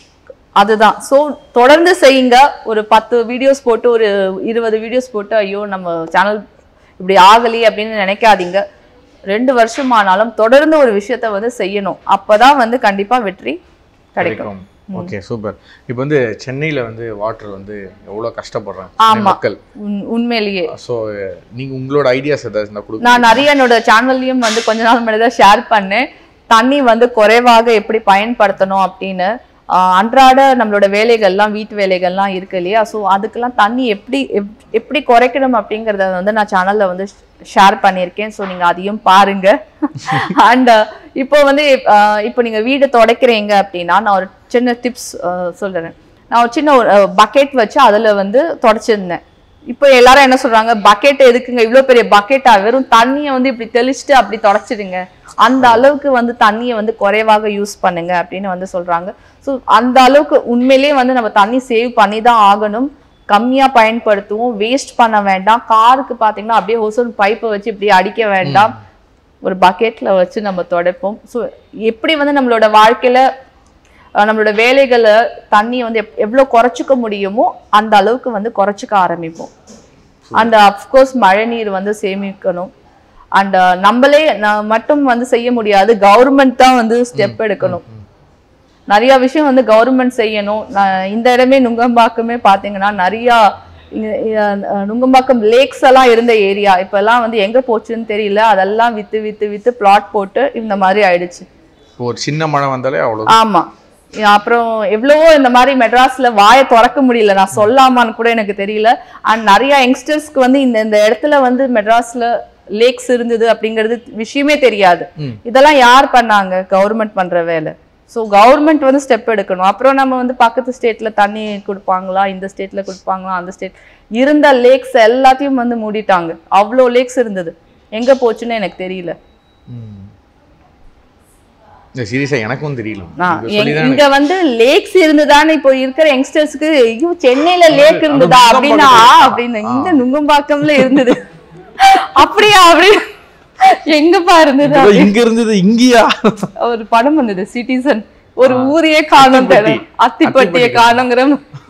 அதுதான் ஸோ தொடர்ந்து செய்யுங்க ஒரு பத்து வீடியோஸ் போட்டு ஒரு இருபது வீடியோஸ் போட்டு ஐயோ நம்ம சேனல் இப்படி ஆகலையே அப்படின்னு நினைக்காதீங்க ரெண்டு வருஷம் ஆனாலும் தொடர்ந்து ஒரு விஷயத்த வந்து செய்யணும் அப்பதான் வந்து கண்டிப்பா வெற்றி கிடைக்கும் கிடைக்கும் ஓகே சூப்பர் இப்போ வந்து சென்னையில வந்து வாட்டர் வந்து எவ்வளவு கஷ்டப்படுறாங்க ஆமா. சென்னை மக்கள் உண்- உண்மையிலேயே ஸோ நீங்க உங்களோட ஐடியாஸ் ஏதாவது இருந்தா கொடுங்க நான் நிறைய என்னோட சேனல்லையும் வந்து கொஞ்ச நாள் முன்னாடி தான் ஷேர் பண்ணேன் தண்ணி வந்து குறைவாக எப்படி பயன்படுத்தணும் அப்படின்னு ஆஹ் அன்றாட நம்மளோட வேலைகள்லாம் வீட்டு வேலைகள்லாம் இருக்கு இல்லையா ஸோ அதுக்கெல்லாம் தண்ணி எப்படி எப்- எப்படி குறைக்கணும் அப்படிங்கிறத வந்து நான் சேனல்ல வந்து ஷேர் பண்ணியிருக்கேன் ஸோ நீங்க அதையும் பாருங்க அண்ட் இப்போ வந்து ஆஹ் இப்போ நீங்க வீடு துடைக்கிறீங்க அப்படின்னா நான் ஒரு சின்ன டிப்ஸ் சொல்றேன் நான் ஒரு சின்ன ஒரு பக்கெட் வச்சு அதுல வந்து தொடச்சிருந்தேன் இப்போ எல்லாரும் என்ன சொல்றாங்க பக்கெட் எதுக்குங்க இவ்வளவு பெரிய பக்கெட்டா வெறும் தண்ணியை வந்து இப்படி தெளிச்சுட்டு அப்படி தொடச்சிடுங்க அந்த அளவுக்கு வந்து தண்ணியை வந்து குறைவாக யூஸ் பண்ணுங்க அப்படின்னு வந்து சொல்றாங்க ஸோ அந்த அளவுக்கு உண்மையிலேயே வந்து நம்ம தண்ணி சேவ் பண்ணி தான் ஆகணும் கம்மியா பயன்படுத்துவோம் வேஸ்ட் பண்ண வேண்டாம் காருக்கு பாத்தீங்கன்னா அப்படியே ஒசோன் பைப்பை வச்சு இப்படி அடிக்க வேண்டாம் ஒரு பக்கெட்ல வச்சு நம்ம துடைப்போம் ஸோ எப்படி வந்து நம்மளோட வாழ்க்கையில அஹ் நம்மளோட வேலைகளை தண்ணியை வந்து எப் எவ்வளோ குறைச்சிக்க முடியுமோ அந்த அளவுக்கு வந்து குறைச்சிக்க ஆரம்பிப்போம் அந்த அஃப்கோர்ஸ் மழை நீர் வந்து சேமிக்கணும் அண்ட் நம்மளே ந- மட்டும் வந்து செய்ய முடியாது கவர்மெண்ட் தான் வந்து ஸ்டெப் எடுக்கணும் நிறைய விஷயம் வந்து கவர்மெண்ட் செய்யணும் நான் இந்த இடமே நுங்கம்பாக்கமே பார்த்தீங்கன்னா நிறையா இங்க- இ- நுங்கம்பாக்கம் லேக்ஸ் எல்லாம் இருந்த ஏரியா இப்பெல்லாம் வந்து எங்க போச்சுன்னு தெரியல அதெல்லாம் வித்து வித்து வித்து பிளாட் போட்டு இந்த மாதிரி ஆயிடுச்சு இப்போ ஒரு சின்ன மழை வந்தாலே அவ்வளோ ஆமா அப்புறம் எவ்வளவோ இந்த மாதிரி மெட்ராஸ்ல வாயை திறக்க முடியல நான் சொல்லாமான்னு கூட எனக்கு தெரியல அண்ட் நிறைய யங்ஸ்டர்ஸ்க்கு வந்து இந்த இந்த இடத்துல வந்து மெட்ராஸ்ல லேக்ஸ் இருந்தது அப்படிங்கிறது விஷயமே தெரியாது ம். இதெல்லாம் யார் பண்ணாங்க கவர்மெண்ட் பண்ற வேலை ஸோ கவர்மெண்ட் வந்து ஸ்டெப் எடுக்கணும் அப்புறம் நம்ம வந்து பக்கத்து ஸ்டேட்ல தண்ணி கொடுப்பாங்களா இந்த ஸ்டேட்ல கொடுப்பாங்களா அந்த ஸ்டேட் இருந்த லேக்ஸ் எல்லாத்தையும் வந்து மூடிட்டாங்க அவ்வளோ லேக்ஸ் இருந்தது எங்க போச்சுன்னு எனக்கு தெரியல இந்த சீரியஸா எனக்கும் தெரியல ஆ, நீங்க எங்க- சொல்லிதான் இங்க வந்து லேக்ஸ் இருந்ததான்னு இப்போ இருக்கிற யங்ஸ்டர்ஸ்க்கு ஐயோ சென்னையில லேக் அது இருந்ததா நுங்கம்பாக்கம் அப்படின்னா இருக்கா? அப்படின்னு இந்த நுங்கம்பாக்கம்ல இருந்தது அப்படியா அப்படி எங்கப்பா இருந்தது எனக்கு இங்க இருந்தது இங்கேயா ஒரு படம் வந்தது சிட்டிசன் ஒரு ஊரையே காணும் அத்திப்பட்டி. அத்திப்பட்டிய அத்திப்பட்டி. காணுங்கிற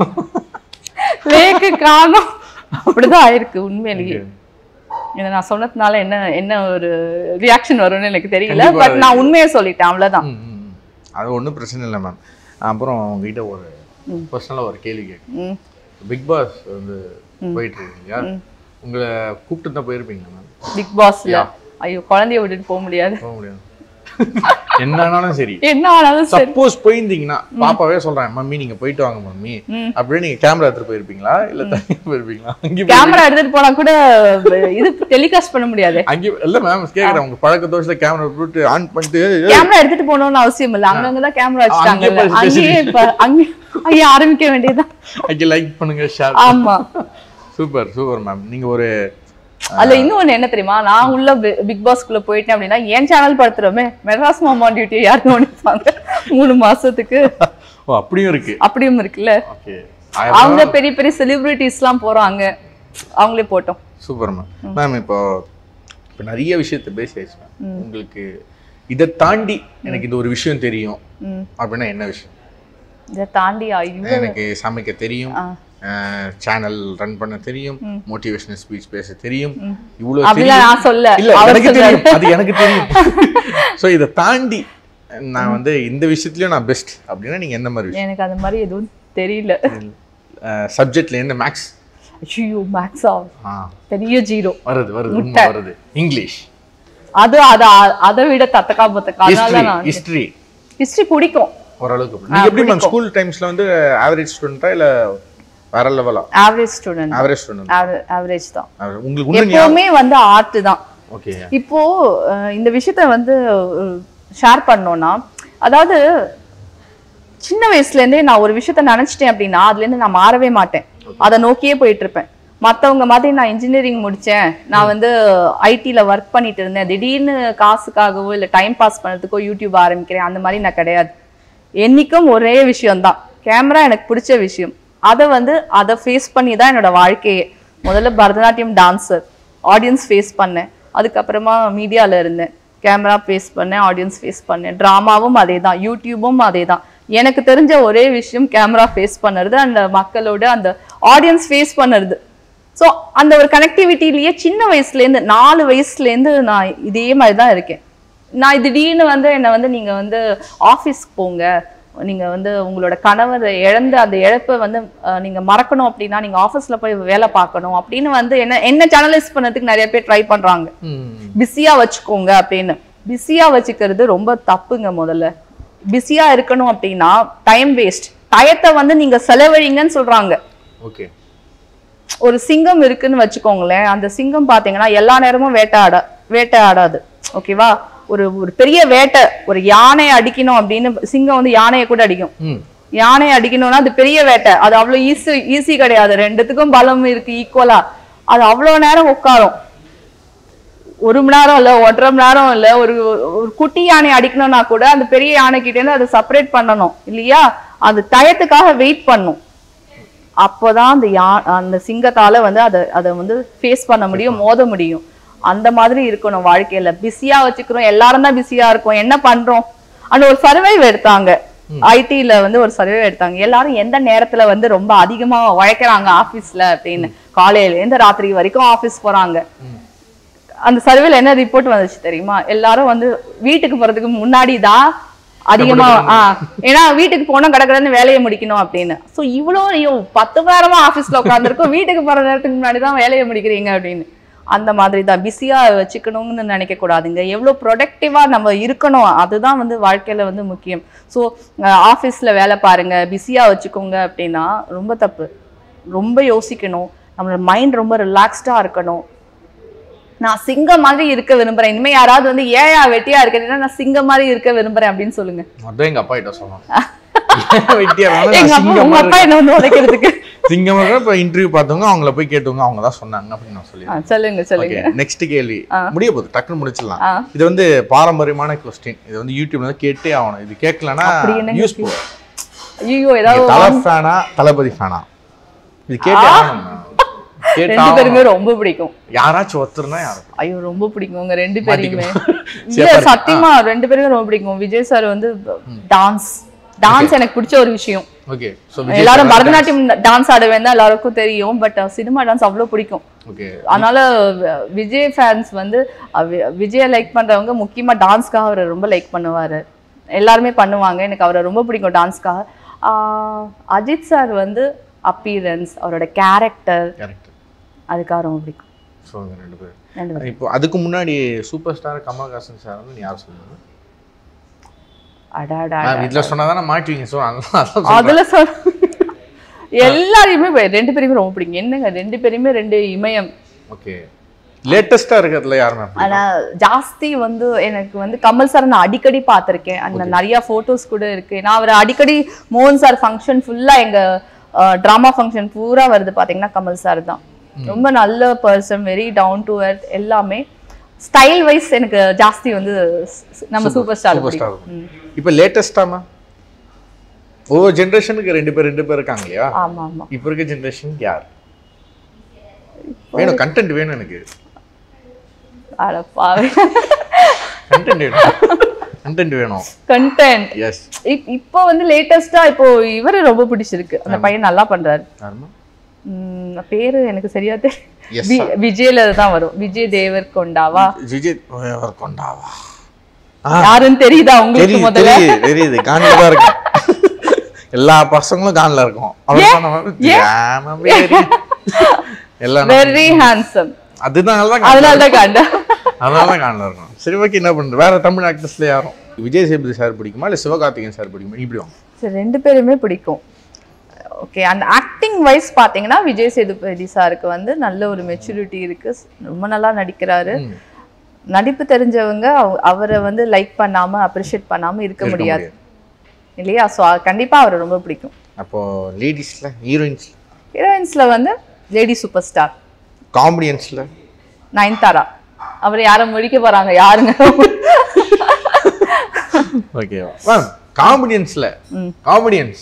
லேக்கு காணும் அப்படிதான் ஆயிருக்கு உண்மையிலேயே இதை நான் சொன்னதுனால என்ன என்ன ஒரு ரியாக்ஷன் வரும்னு எனக்கு தெரியல கண்டிப்பா பட் நான் உண்மையை சொல்லிட்டேன் அவ்வளவுதான் ம், ம், ம். அது ஒன்றும் பிரச்சனை இல்லை மேம் அப்புறம் உங்ககிட்ட ஒரு பர்சனலாக ஒரு கேள்வி கேட்கு ம். பிக் பாஸ் வந்து போயிட்டு இருக்கீங்க இல்லையா உங்களை கூப்பிட்டு தான் போயிருப்பீங்களா மேம் பிக் பாஸ்ல ஐயோ குழந்தைய விட்டுட்டு போக முடியாது போக முடியாது என்னன்னாலும் சரி என்ன ஆனாலும் சரி சப்போஸ் போயிருந்தீங்கன்னா பாப்பாவே சொல்றேன் மம்மி நீங்க போயிட்டு வாங்க மம்மி ம். அப்படியே நீங்க கேமரா எடுத்துட்டு போயிருப்பீங்களா இல்ல தனியா போயிருப்பீங்களா அங்கே கேமரா எடுத்துட்டு போனா கூட இது டெலிகாஸ்ட் பண்ண முடியாது அங்கே இல்ல மேம் கேக்குறேன் உங்க பழக்க தோஷத்துல கேமரா போட்டு ஆன் பண்ணிட்டு கேமரா எடுத்துட்டு போகணும்னு அவசியம் இல்ல அங்கங்கதான் கேமரா வச்சுட்டாங்க அங்கேயே போய் அங்கேயே இப்ப அங்கே அங்கே ஆரம்பிக்க வேண்டியதுதான் அங்கே லைக் பண்ணுங்க ஷேர் ஆமா சூப்பர் சூப்பர் மேம் நீங்க ஒரு அதுல இன்னொன்னு என்ன தெரியுமா நான் உள்ள பிக் பாஸ்க்குள்ள போயிட்டேன் அப்படின்னா என் சேனல் படுத்துறோமே மெட்ராஸ் மாமா டியூட்டி யாரு கவனிப்பாங்க மூணு மாசத்துக்கு ஓ அப்படியும் இருக்கு அப்படியும் இருக்குல்ல ஓகே அவங்க பெரிய பெரிய செலிபிரிட்டிஸ் எல்லாம் போறாங்க அவங்களே போட்டோம் சூப்பர் மேம் மேம் இப்போ இப்போ நிறைய விஷயத்த பேசியாச்சு மேம் உங்களுக்கு இதை தாண்டி எனக்கு இந்த ஒரு விஷயம் தெரியும் ம். அப்படின்னா என்ன விஷயம் இதை தாண்டி ஐயோ எனக்கு சமைக்க தெரியும் சேனல் ரன் பண்ண தெரியும் மோட்டிவேஷனல் ஸ்பீச் பேச தெரியும் இவ்வளவு அப்படிலாம் தெரியும் நான் சொல்ல இல்ல அவர் எனக்கு சொல்றாரு. தெரியும் அது எனக்கு தெரியும் சோ இதை தாண்டி நான் வந்து இந்த விஷயத்துலயும் நான் பெஸ்ட் அப்படின்னா நீங்க எந்த மாதிரி விஷயம் எனக்கு அந்த மாதிரி எதுவும் தெரியல சப்ஜெக்ட்ல என்ன மேக்ஸ் ஐயோ மேக்ஸா ஆ பெரிய ஜீரோ வருது வருது உண்மை வருது இங்கிலீஷ் அது அத அதை விட தத்தக்கா பத்தக்கா அதனால ஹிஸ்டரி நான் ஹிஸ்டரி ஹிஸ்டரி பிடிக்கும் ஓரளவுக்கு பிடிக்கும். நீங்க எப்படி மேம் ஸ்கூல் டைம்ஸ்ல வந்து ஆவரேஜ் ஸ்டூடெண்டா இல்ல வேற லெவலா average student average student average தான் உங்களுக்கு இன்னும் எப்பவுமே வந்து ஆர்ட் தான் ஓகே இப்போ அஹ், இந்த விஷயத்த வந்து ஷேர் பண்ணோம்னா அதாவது சின்ன வயசுல இருந்தே நான் ஒரு விஷயத்த நினைச்சிட்டேன் அப்படின்னா அதுல இருந்து நான் மாறவே மாட்டேன் அதை நோக்கியே போயிட்டு இருப்பேன் மத்தவங்க மாதிரி நான் இன்ஜினியரிங் முடிச்சேன் நான் வந்து ஐடில ஒர்க் பண்ணிட்டு இருந்தேன் திடீர்னு காசுக்காகவோ இல்ல டைம் பாஸ் பண்ணதுக்கோ யூடியூப் ஆரம்பிக்கிறேன் அந்த மாதிரி நான் கிடையாது என்னைக்கும் ஒரே விஷயம்தான் கேமரா எனக்கு பிடிச்ச விஷயம் அதை வந்து அதை ஃபேஸ் பண்ணி தான் என்னோட வாழ்க்கையே முதல்ல பரதநாட்டியம் டான்ஸர் ஆடியன்ஸ் ஃபேஸ் பண்ணேன் அதுக்கப்புறமா மீடியால இருந்தேன் கேமரா ஃபேஸ் பண்ணேன் ஆடியன்ஸ் ஃபேஸ் பண்ணேன் ட்ராமாவும் அதே தான் யூடியூபும் அதே தான் எனக்கு தெரிஞ்ச ஒரே விஷயம் கேமரா ஃபேஸ் பண்ணுறது அந்த மக்களோட அந்த ஆடியன்ஸ் ஃபேஸ் பண்ணுறது ஸோ அந்த ஒரு கனெக்டிவிட்டிலேயே சின்ன வயசுலேருந்து நாலு வயசுலேருந்து நான் இதே மாதிரி தான் இருக்கேன் நான் திடீர்னு வந்து என்னை வந்து நீங்கள் வந்து ஆஃபீஸ்க்கு போங்க நீங்கள் வந்து உங்களோட கணவர் இழந்த அந்த இழப்பை வந்து அஹ், நீங்க மறக்கணும் அப்படின்னா நீங்க ஆஃபீஸ்ல போய் வேலை பார்க்கணும் அப்படின்னு வந்து என்ன என்ன சேனலைஸ் பண்ணதுக்கு நிறைய பேர் ட்ரை பண்றாங்க ம் பிஸியா வச்சுக்கோங்க அப்படின்னு பிஸியா வச்சுக்கிறது ரொம்ப தப்புங்க முதல்ல பிஸியா இருக்கணும் அப்படின்னா டைம் வேஸ்ட் டயத்தை வந்து நீங்க செலவழிங்கன்னு சொல்றாங்க ஓகே ஒரு சிங்கம் இருக்குன்னு வச்சுக்கோங்களேன் அந்த சிங்கம் பாத்தீங்கன்னா எல்லா நேரமும் வேட்டையாட வேட்டையாடாது ஓகேவா ஒரு ஒரு பெரிய வேட்டை ஒரு யானையை அடிக்கணும் அப்படின்னு சிங்கம் வந்து யானையை கூட அடிக்கும் ம் யானையை அடிக்கணும்னா அது பெரிய வேட்டை அது அவ்வளவு ஈஸி ஈஸி கிடையாது ரெண்டுத்துக்கும் பலம் இருக்கு ஈக்குவலா அது அவ்வளவு நேரம் உட்காரும் ஒரு மணி நேரம் இல்ல ஒன்றரை மணி நேரம் இல்ல ஒரு ஒரு குட்டி யானை அடிக்கணும்னா கூட அந்த பெரிய யானை கிட்ட இருந்து அதை செப்பரேட் பண்ணணும் இல்லையா அது டயத்துக்காக வெயிட் பண்ணும் அப்போதான் அந்த யா அந்த சிங்கத்தால வந்து அதை அதை வந்து ஃபேஸ் பண்ண முடியும் மோத முடியும் அந்த மாதிரி இருக்கணும் வாழ்க்கையில பிஸியா வச்சுக்கிறோம் எல்லாரும் தான் பிஸியா இருக்கோம் என்ன பண்றோம் அந்த ஒரு சர்வை எடுத்தாங்க ஐடில வந்து ஒரு சர்வே எடுத்தாங்க எல்லாரும் எந்த நேரத்துல வந்து ரொம்ப அதிகமா உழைக்கிறாங்க ஆபீஸ்ல அப்படின்னு காலையில இருந்து ராத்திரி வரைக்கும் ஆபீஸ் போறாங்க அந்த சர்வேல என்ன ரிப்போர்ட் வந்துச்சு தெரியுமா எல்லாரும் வந்து வீட்டுக்கு போறதுக்கு முன்னாடி தான் அதிகமா ஆ ஏன்னா வீட்டுக்கு போனா கடற்கடன்னு வேலையை முடிக்கணும் அப்படின்னு சோ இவ்வளோ ஐயோ பத்து மணி நேரமா ஆபீஸ்ல உட்காந்துருக்கோம் வீட்டுக்கு போற நேரத்துக்கு முன்னாடி தான் வேலையை முடிக்கிறீங்க அப்படின்னு அந்த மாதிரி தான் பிஸியா வச்சுக்கணும்னு நினைக்க கூடாதுங்க எவ்வளவு ப்ரொடக்டிவா நம்ம இருக்கணும் அதுதான் வந்து வாழ்க்கையில வந்து முக்கியம் ஸோ ஆஃபீஸ்ல வேலை பாருங்க பிஸியா வச்சுக்கோங்க அப்படின்னா ரொம்ப தப்பு ரொம்ப யோசிக்கணும் நம்மளோட மைண்ட் ரொம்ப ரிலாக்ஸ்டா இருக்கணும் நான் சிங்கம் மாதிரி இருக்க விரும்புறேன் இனிமே யாராவது வந்து ஏயா வெட்டியா இருக்கிறீங்கன்னா நான் சிங்கம் மாதிரி இருக்க விரும்புறேன் அப்படின்னு சொல்லுங்க அதான் எங்க அப்பா கிட்ட சொன்னோம் ஏன் வெட்டியா இருந்தாலும் எங்க நான் அப்பா சிங்கம் உங்க அப்பா என்ன வந்து உதைக்கிறதுக்கு சிங்கம் இப்போ இன்டர்வியூ பார்த்தவங்க அவங்கள போய் கேட்டவங்க அவங்க தான் சொன்னாங்க அப்படின்னு நான் சொல்லி ஆ, சொல்லுங்க சொல்லுங்க ஓகே நெக்ஸ்ட் கேள்வி முடிய போகுது டக்குன்னு முடிச்சிடலாம் ஆ. இது வந்து பாரம்பரியமான கொஸ்டின் இது வந்து யூடியூப்ல வந்து கேட்டே ஆகணும் இது கேட்கலன்னா அப்படி என்னங்க யூஸ் ஐயோ ஏதாவது தலை ஃபேனா தளபதி ஃபேனா இது கேட்டே ஆகணும் கேட்டா ரெண்டு பேருமே ரொம்ப பிடிக்கும் யாராச்சும் ஒருத்தர்னா யாரும் ஐயோ ரொம்ப பிடிக்கும் உங்க ரெண்டு பேரையுமே சரி, இல்ல பாரு. சத்தியமா ரெண்டு பேருமே ரொம்ப பிடிக்கும் விஜய் சார் வந்து டான்ஸ் டான்ஸ் எனக்கு பிடிச்ச ஒரு விஷயம் ஓகே ஸோ எல்லாரும் பரதநாட்டியம் டான்ஸ் ஆடுவேன் தான் எல்லாருக்கும் தெரியும் பட் சினிமா டான்ஸ் அவ்வளவு பிடிக்கும் ஓகே அதனால வ- விஜய் ஃபேன்ஸ் வந்து அஹ் வி- விஜயை லைக் பண்றவங்க முக்கியமா டான்ஸ்க்காக அவரை ரொம்ப லைக் பண்ணுவாரு எல்லாருமே பண்ணுவாங்க எனக்கு அவரை ரொம்ப பிடிக்கும் டான்ஸ்க்காக ஆஹ் அஜித் சார் வந்து அப்பீரன்ஸ் அவரோட கேரக்டர் கரெக்ட் அதுக்காக ரொம்ப பிடிக்கும் ஸோ ரெண்டு பேர் ரெண்டு பேரும். இப்போ அதுக்கு முன்னாடி சூப்பர் ஸ்டார் கமல்ஹாசன் சார் வந்து நீ யார் சொல்லுங்க அடாடா இதில் சொன்னா தானே மாட்டுவீங்க ஸோ அதான் அதுல சொல் எல்லாரையுமே பே- ரெண்டு பேருமே ரொம்ப பிடிக்கும் என்னங்க ரெண்டு பேருமே ரெண்டு இமயம் ஓகே லேட்டஸ்டா இருக்கிறதுல யாருமே அப்படி ஆனா ஜாஸ்தி வந்து எனக்கு வந்து கமல் சார் நான் அடிக்கடி பார்த்திருக்கேன் அந்த நிறைய போட்டோஸ் கூட இருக்கு நான் அவர் அடிக்கடி மோகன் சார் ஃபங்க்ஷன் ஃபுல்லா எங்க ட்ராமா ஃபங்க்ஷன் பூரா வருது பாத்தீங்கன்னா கமல் சார் தான் ரொம்ப நல்ல person very down to earth எல்லாமே ஸ்டைல் வைஸ் எனக்கு ஜாஸ்தி வந்து ஸ்- ஸ்- நம்ம சூப்பர் ஸ்டார் சூப்பர் ஸ்டார் இப்போ லேட்டஸ்டாமா ஒவ்வொரு ஜென்ரேஷனுக்கு ரெண்டு பேர் ரெண்டு பேர் இருக்காங்க இல்லையா ஆமா ஆமா இப்போ இருக்க ஜென்ரேஷனுக்கு யார் வேணும் கண்டென்ட் வேணும் எனக்கு அடப்பாவே கண்டென்ட் வேணும் கண்டென்ட் வேணும் கண்டென்ட் எஸ் இப்போ வந்து லேட்டஸ்டா இப்போ இவரு ரொம்ப பிடிச்சிருக்கு அந்த பையன் நல்லா பண்றாரு யாருமா உம், பேரு எனக்கு சரியா தெரியும் Yes, வி- விஜய்ல தான் வரும் விஜய் தேவர் கொண்டாவா விஜய் அவர் கொண்டாவா யாருன்னு தெரியுதா உங்களுக்கு தெரியுது முதல்ல தெரியுது தெரியுது கான்ல தான் இருக்கும் எல்லா பசங்களும் கான்ல இருக்கும் அவ்வளவுதான் நம்ம ஏமா very. எல்லாம் வெரி ஹேண்ட்ஸம் அதனால தான் அதனால தான் கண்டா அதனால தான் காணல இருக்கும் சரி ஓகே என்ன பண்றது வேற தமிழ் ஆக்டர்ஸ்ல யாரும் விஜய் சேதுபதி சார் பிடிக்குமா இல்ல சிவகார்த்திகேயன் சார் பிடிக்குமா இப்படி வாங்க சரி ரெண்டு பேருமே பிடிக்கும் ஓகே அந்த ஆக்டிங் வைஸ் பாத்தீங்கன்னா விஜய் சேதுபதி சாருக்கு வந்து நல்ல ஒரு மெச்சூரிட்டி இருக்கு ரொம்ப நல்லா நடிக்கிறாரு ம். நடிப்பு தெரிஞ்சவங்க அவ- அவரை வந்து லைக் பண்ணாம அப்ரிஷியேட் பண்ணாம இருக்க இருக்க முடியாது முடியாது. இல்லையா ஸோ கண்டிப்பா அவரை ரொம்ப பிடிக்கும் அப்போ லேடிஸ்ல ஹீரோயின்ஸ் ஹீரோயின்ஸ்ல வந்து லேடி சூப்பர் ஸ்டார் காமெடியன்ஸ்ல நயன்தாரா அவர் யாரை முடிக்க போறாங்க யாருங்க ஓகேவா மேம் காமெடியன்ஸ்ல காமெடியன்ஸ்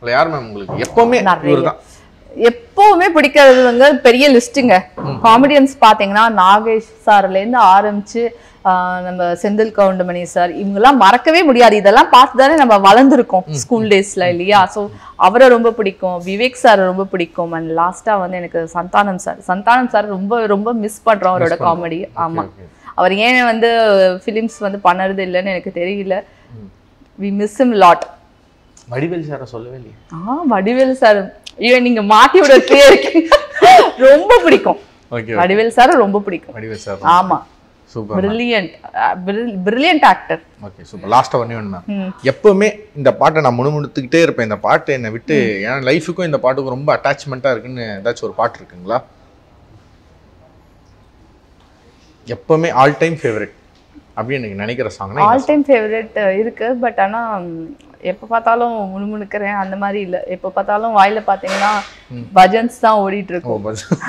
இல்லை யார் மேம் உங்களுக்கு எப்பவுமே இவர் தான் எப்பவுமே பிடிக்கிறதுங்க பெரிய லிஸ்ட்டுங்க காமெடியன்ஸ் பாத்தீங்கன்னா நாகேஷ் சார்ல இருந்து ஆரம்பிச்சு ஆஹ் நம்ம செந்தில் கவுண்டமணி சார் இவங்கெல்லாம் மறக்கவே முடியாது இதெல்லாம் பார்த்து தானே நம்ம வளர்ந்துருக்கோம் ஸ்கூல் டேஸ்ல இல்லையா ஸோ அவரை ரொம்ப பிடிக்கும் விவேக் சார் ரொம்ப பிடிக்கும் அண்ட் லாஸ்டா வந்து எனக்கு சந்தானம் சார் சந்தானம் சார் ரொம்ப ரொம்ப மிஸ் பண்றோம் அவரோட காமெடி ஆமா okay. அவர் ஏன் வந்து ஃபிலிம்ஸ் வந்து பண்ணறது இல்லைன்னு எனக்கு தெரியல we miss him lot Vadivel சாரை சொல்லவே இல்லையே ஆ வடிவேல் சார் ஐயோ நீங்க மாட்டி விடத்தே இருக்கீங்க ரொம்ப பிடிக்கும் ஓகே வடிவேல் சார் ரொம்ப பிடிக்கும் வடிவேல் சார் ஆமா super brilliant brilliant actor okay super லாஸ்ட்டாக ஒன்றே ஒன்று மேம் எப்பவுமே இந்த பாட்டை நான் முணுமுணுத்துக்கிட்டே இருப்பேன் இந்த பாட்டு என்னை விட்டு என் லைஃபுக்கும் இந்த பாட்டுக்கும் ரொம்ப அட்டாச்மெண்ட்டாக இருக்குன்னு ஏதாச்சும் ஒரு பாட்டு இருக்குங்களா எப்பவுமே ஆல் டைம் ஃபேவரட் அப்படின்னு எனக்கு நினைக்கிற சாங்னா ஆல் டைம் ஃபேவரட் இருக்கு பட் ஆனா ம், எப்ப பார்த்தாலும் முணுமுணுக்கிறேன் அந்த மாதிரி இல்ல எப்ப பார்த்தாலும் வாயில பாத்தீங்கன்னா பஜன்ஸ் தான் ஓடிட்டு இருக்கும்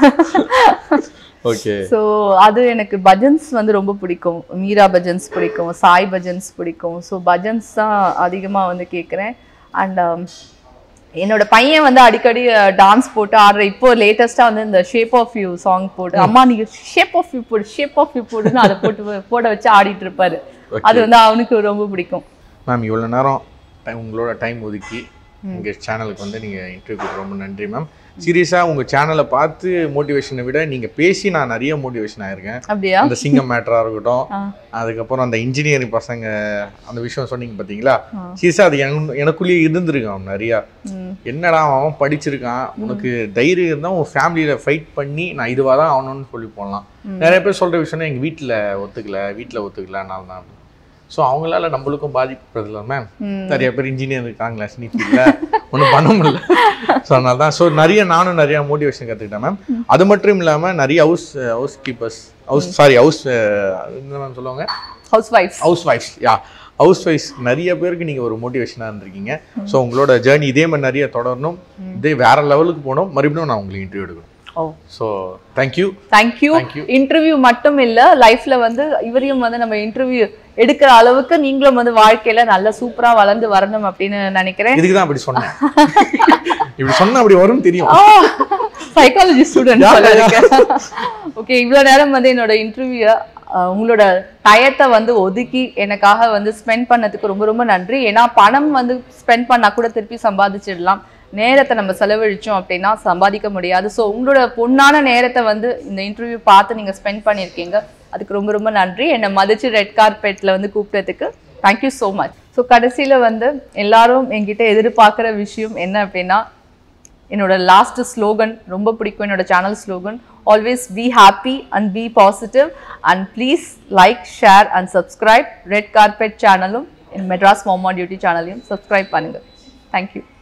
ஓகே ஸோ அது எனக்கு பஜன்ஸ் வந்து ரொம்ப பிடிக்கும் மீரா பஜன்ஸ் பிடிக்கும் சாய் பஜன்ஸ் பிடிக்கும் ஸோ பஜன்ஸ் தான் அதிகமாக வந்து கேட்குறேன் அண்ட் என்னோட பையன் வந்து அடிக்கடி டான்ஸ் போட்டு ஆடுற இப்போ லேட்டஸ்ட்டாக வந்து இந்த ஷேப் ஆஃப் யூ சாங் போட்டு அம்மா நீ ஷேப் ஆஃப் யூ போடு ஷேப் ஆஃப் யூ போடுன்னு அதை போட்டு போட வச்சு ஆடிட்டு இருப்பாரு அது வந்து அவனுக்கு ரொம்ப பிடிக்கும் மேம் இவ்வளோ நேரம் time- உங்களோட டைம் ஒதுக்கி எங்கள் சேனலுக்கு வந்து நீங்கள் இன்டர்வியூ ரொம்ப நன்றி மேம் சீரியஸாக உங்கள் சேனலை பார்த்து மோட்டிவேஷனை விட நீங்கள் பேசி நான் நிறைய மோட்டிவேஷன் ஆயிருக்கேன் அப்படியா அந்த சிங்கம் மேட்டராக இருக்கட்டும் ஆ. அதுக்கப்புறம் அந்த இன்ஜினியரிங் பசங்க அந்த விஷயம் சொன்னீங்க பார்த்தீங்களா சீரியஸாக அது எனக்கு எனக்குள்ளேயே இருந்திருக்கான் அவன் நிறையா ம். என்னடா அவன் படிச்சிருக்கான் உனக்கு தைரியம் இருந்தால் உன் ஃபேமிலியில் ஃபைட் பண்ணி நான் இதுவாக தான் ஆகணும்னு சொல்லி போடலாம் நிறைய பேர் சொல்கிற விஷயம் எங்கள் வீட்டில் ஒத்துக்கல வீட்டில் ஒத்துக்கலனால தான் ஸோ அவங்களால நம்மளுக்கும் பாதிப்படுறதில்ல மேம் ம். நிறைய பேர் இன்ஜினியர் இருக்காங்களா ஸ்னீட்டில் ஒன்றும் பண்ண முடியல ஸோ அதனால தான் ஸோ நிறைய நானும் நிறைய மோட்டிவேஷன் கற்றுக்கிட்டேன் மேம் அது மட்டும் இல்லாமல் நிறைய house house keepers house sorry house என்ன மேம் சொல்லுவாங்க house wife house wives yeah house wives நிறைய பேருக்கு நீங்கள் ஒரு மோட்டிவேஷனாக இருந்திருக்கீங்க ஸோ உங்களோட ஜேர்னி இதே மாதிரி நிறைய தொடரணும் இதே வேற லெவலுக்கு போகணும் மறுபடியும் நான் உங்களுக்கு இன்டர்வியூ எடுக்கணும் oh so thank you thank you Thank you. Interview மட்டும் இல்ல லைஃப்ல வந்து இவரையும் வந்து நம்ம இன்டர்வியூ எடுக்கிற அளவுக்கு நீங்களும் வந்து வாழ்க்கையில நல்ல சூப்பரா வளர்ந்து வரணும் அப்படின்னு நினைக்கிறேன் இதுக்கு தான் அப்படி சொன்னேன் இப்படி சொன்னா அப்படி வரும்னு தெரியும் சைக்காலஜி ஸ்டூடெண்ட் போல இருக்கு ஓகே இவ்வளவு நேரம் வந்து என்னோட இன்டர்வியூ உங்களோட டயத்தை வந்து ஒதுக்கி எனக்காக வந்து ஸ்பெண்ட் பண்ணதுக்கு ரொம்ப ரொம்ப நன்றி ஏன்னா பணம் வந்து ஸ்பெண்ட் பண்ணா கூட திருப்பி சம்பாதிச்சிடலாம் நேரத்தை நம்ம செலவழிச்சோம் அப்படின்னா சம்பாதிக்க முடியாது ஸோ உங்களோட பொண்ணான நேரத்தை வந்து இந்த இன்டர்வியூ பார்த்து நீங்க ஸ்பெண்ட் பண்ணியிருக்கீங்க அதுக்கு ரொம்ப ரொம்ப நன்றி என்னை மதிச்சு ரெட் கார்பெட்ல வந்து கூப்பிட்டதுக்கு தேங்க்யூ ஸோ மச் ஸோ கடைசியில வந்து எல்லாரும் என்கிட்ட எதிர்பார்க்குற விஷயம் என்ன அப்படின்னா என்னோட லாஸ்ட் ஸ்லோகன் ரொம்ப பிடிக்கும் என்னோட channel slogan always be happy and be positive and please like share and subscribe red carpet சேனலும் மெட்ராஸ் மோமா டியூட்டி சேனலையும் சப்ஸ்கிரைப் பண்ணுங்க தேங்க்யூ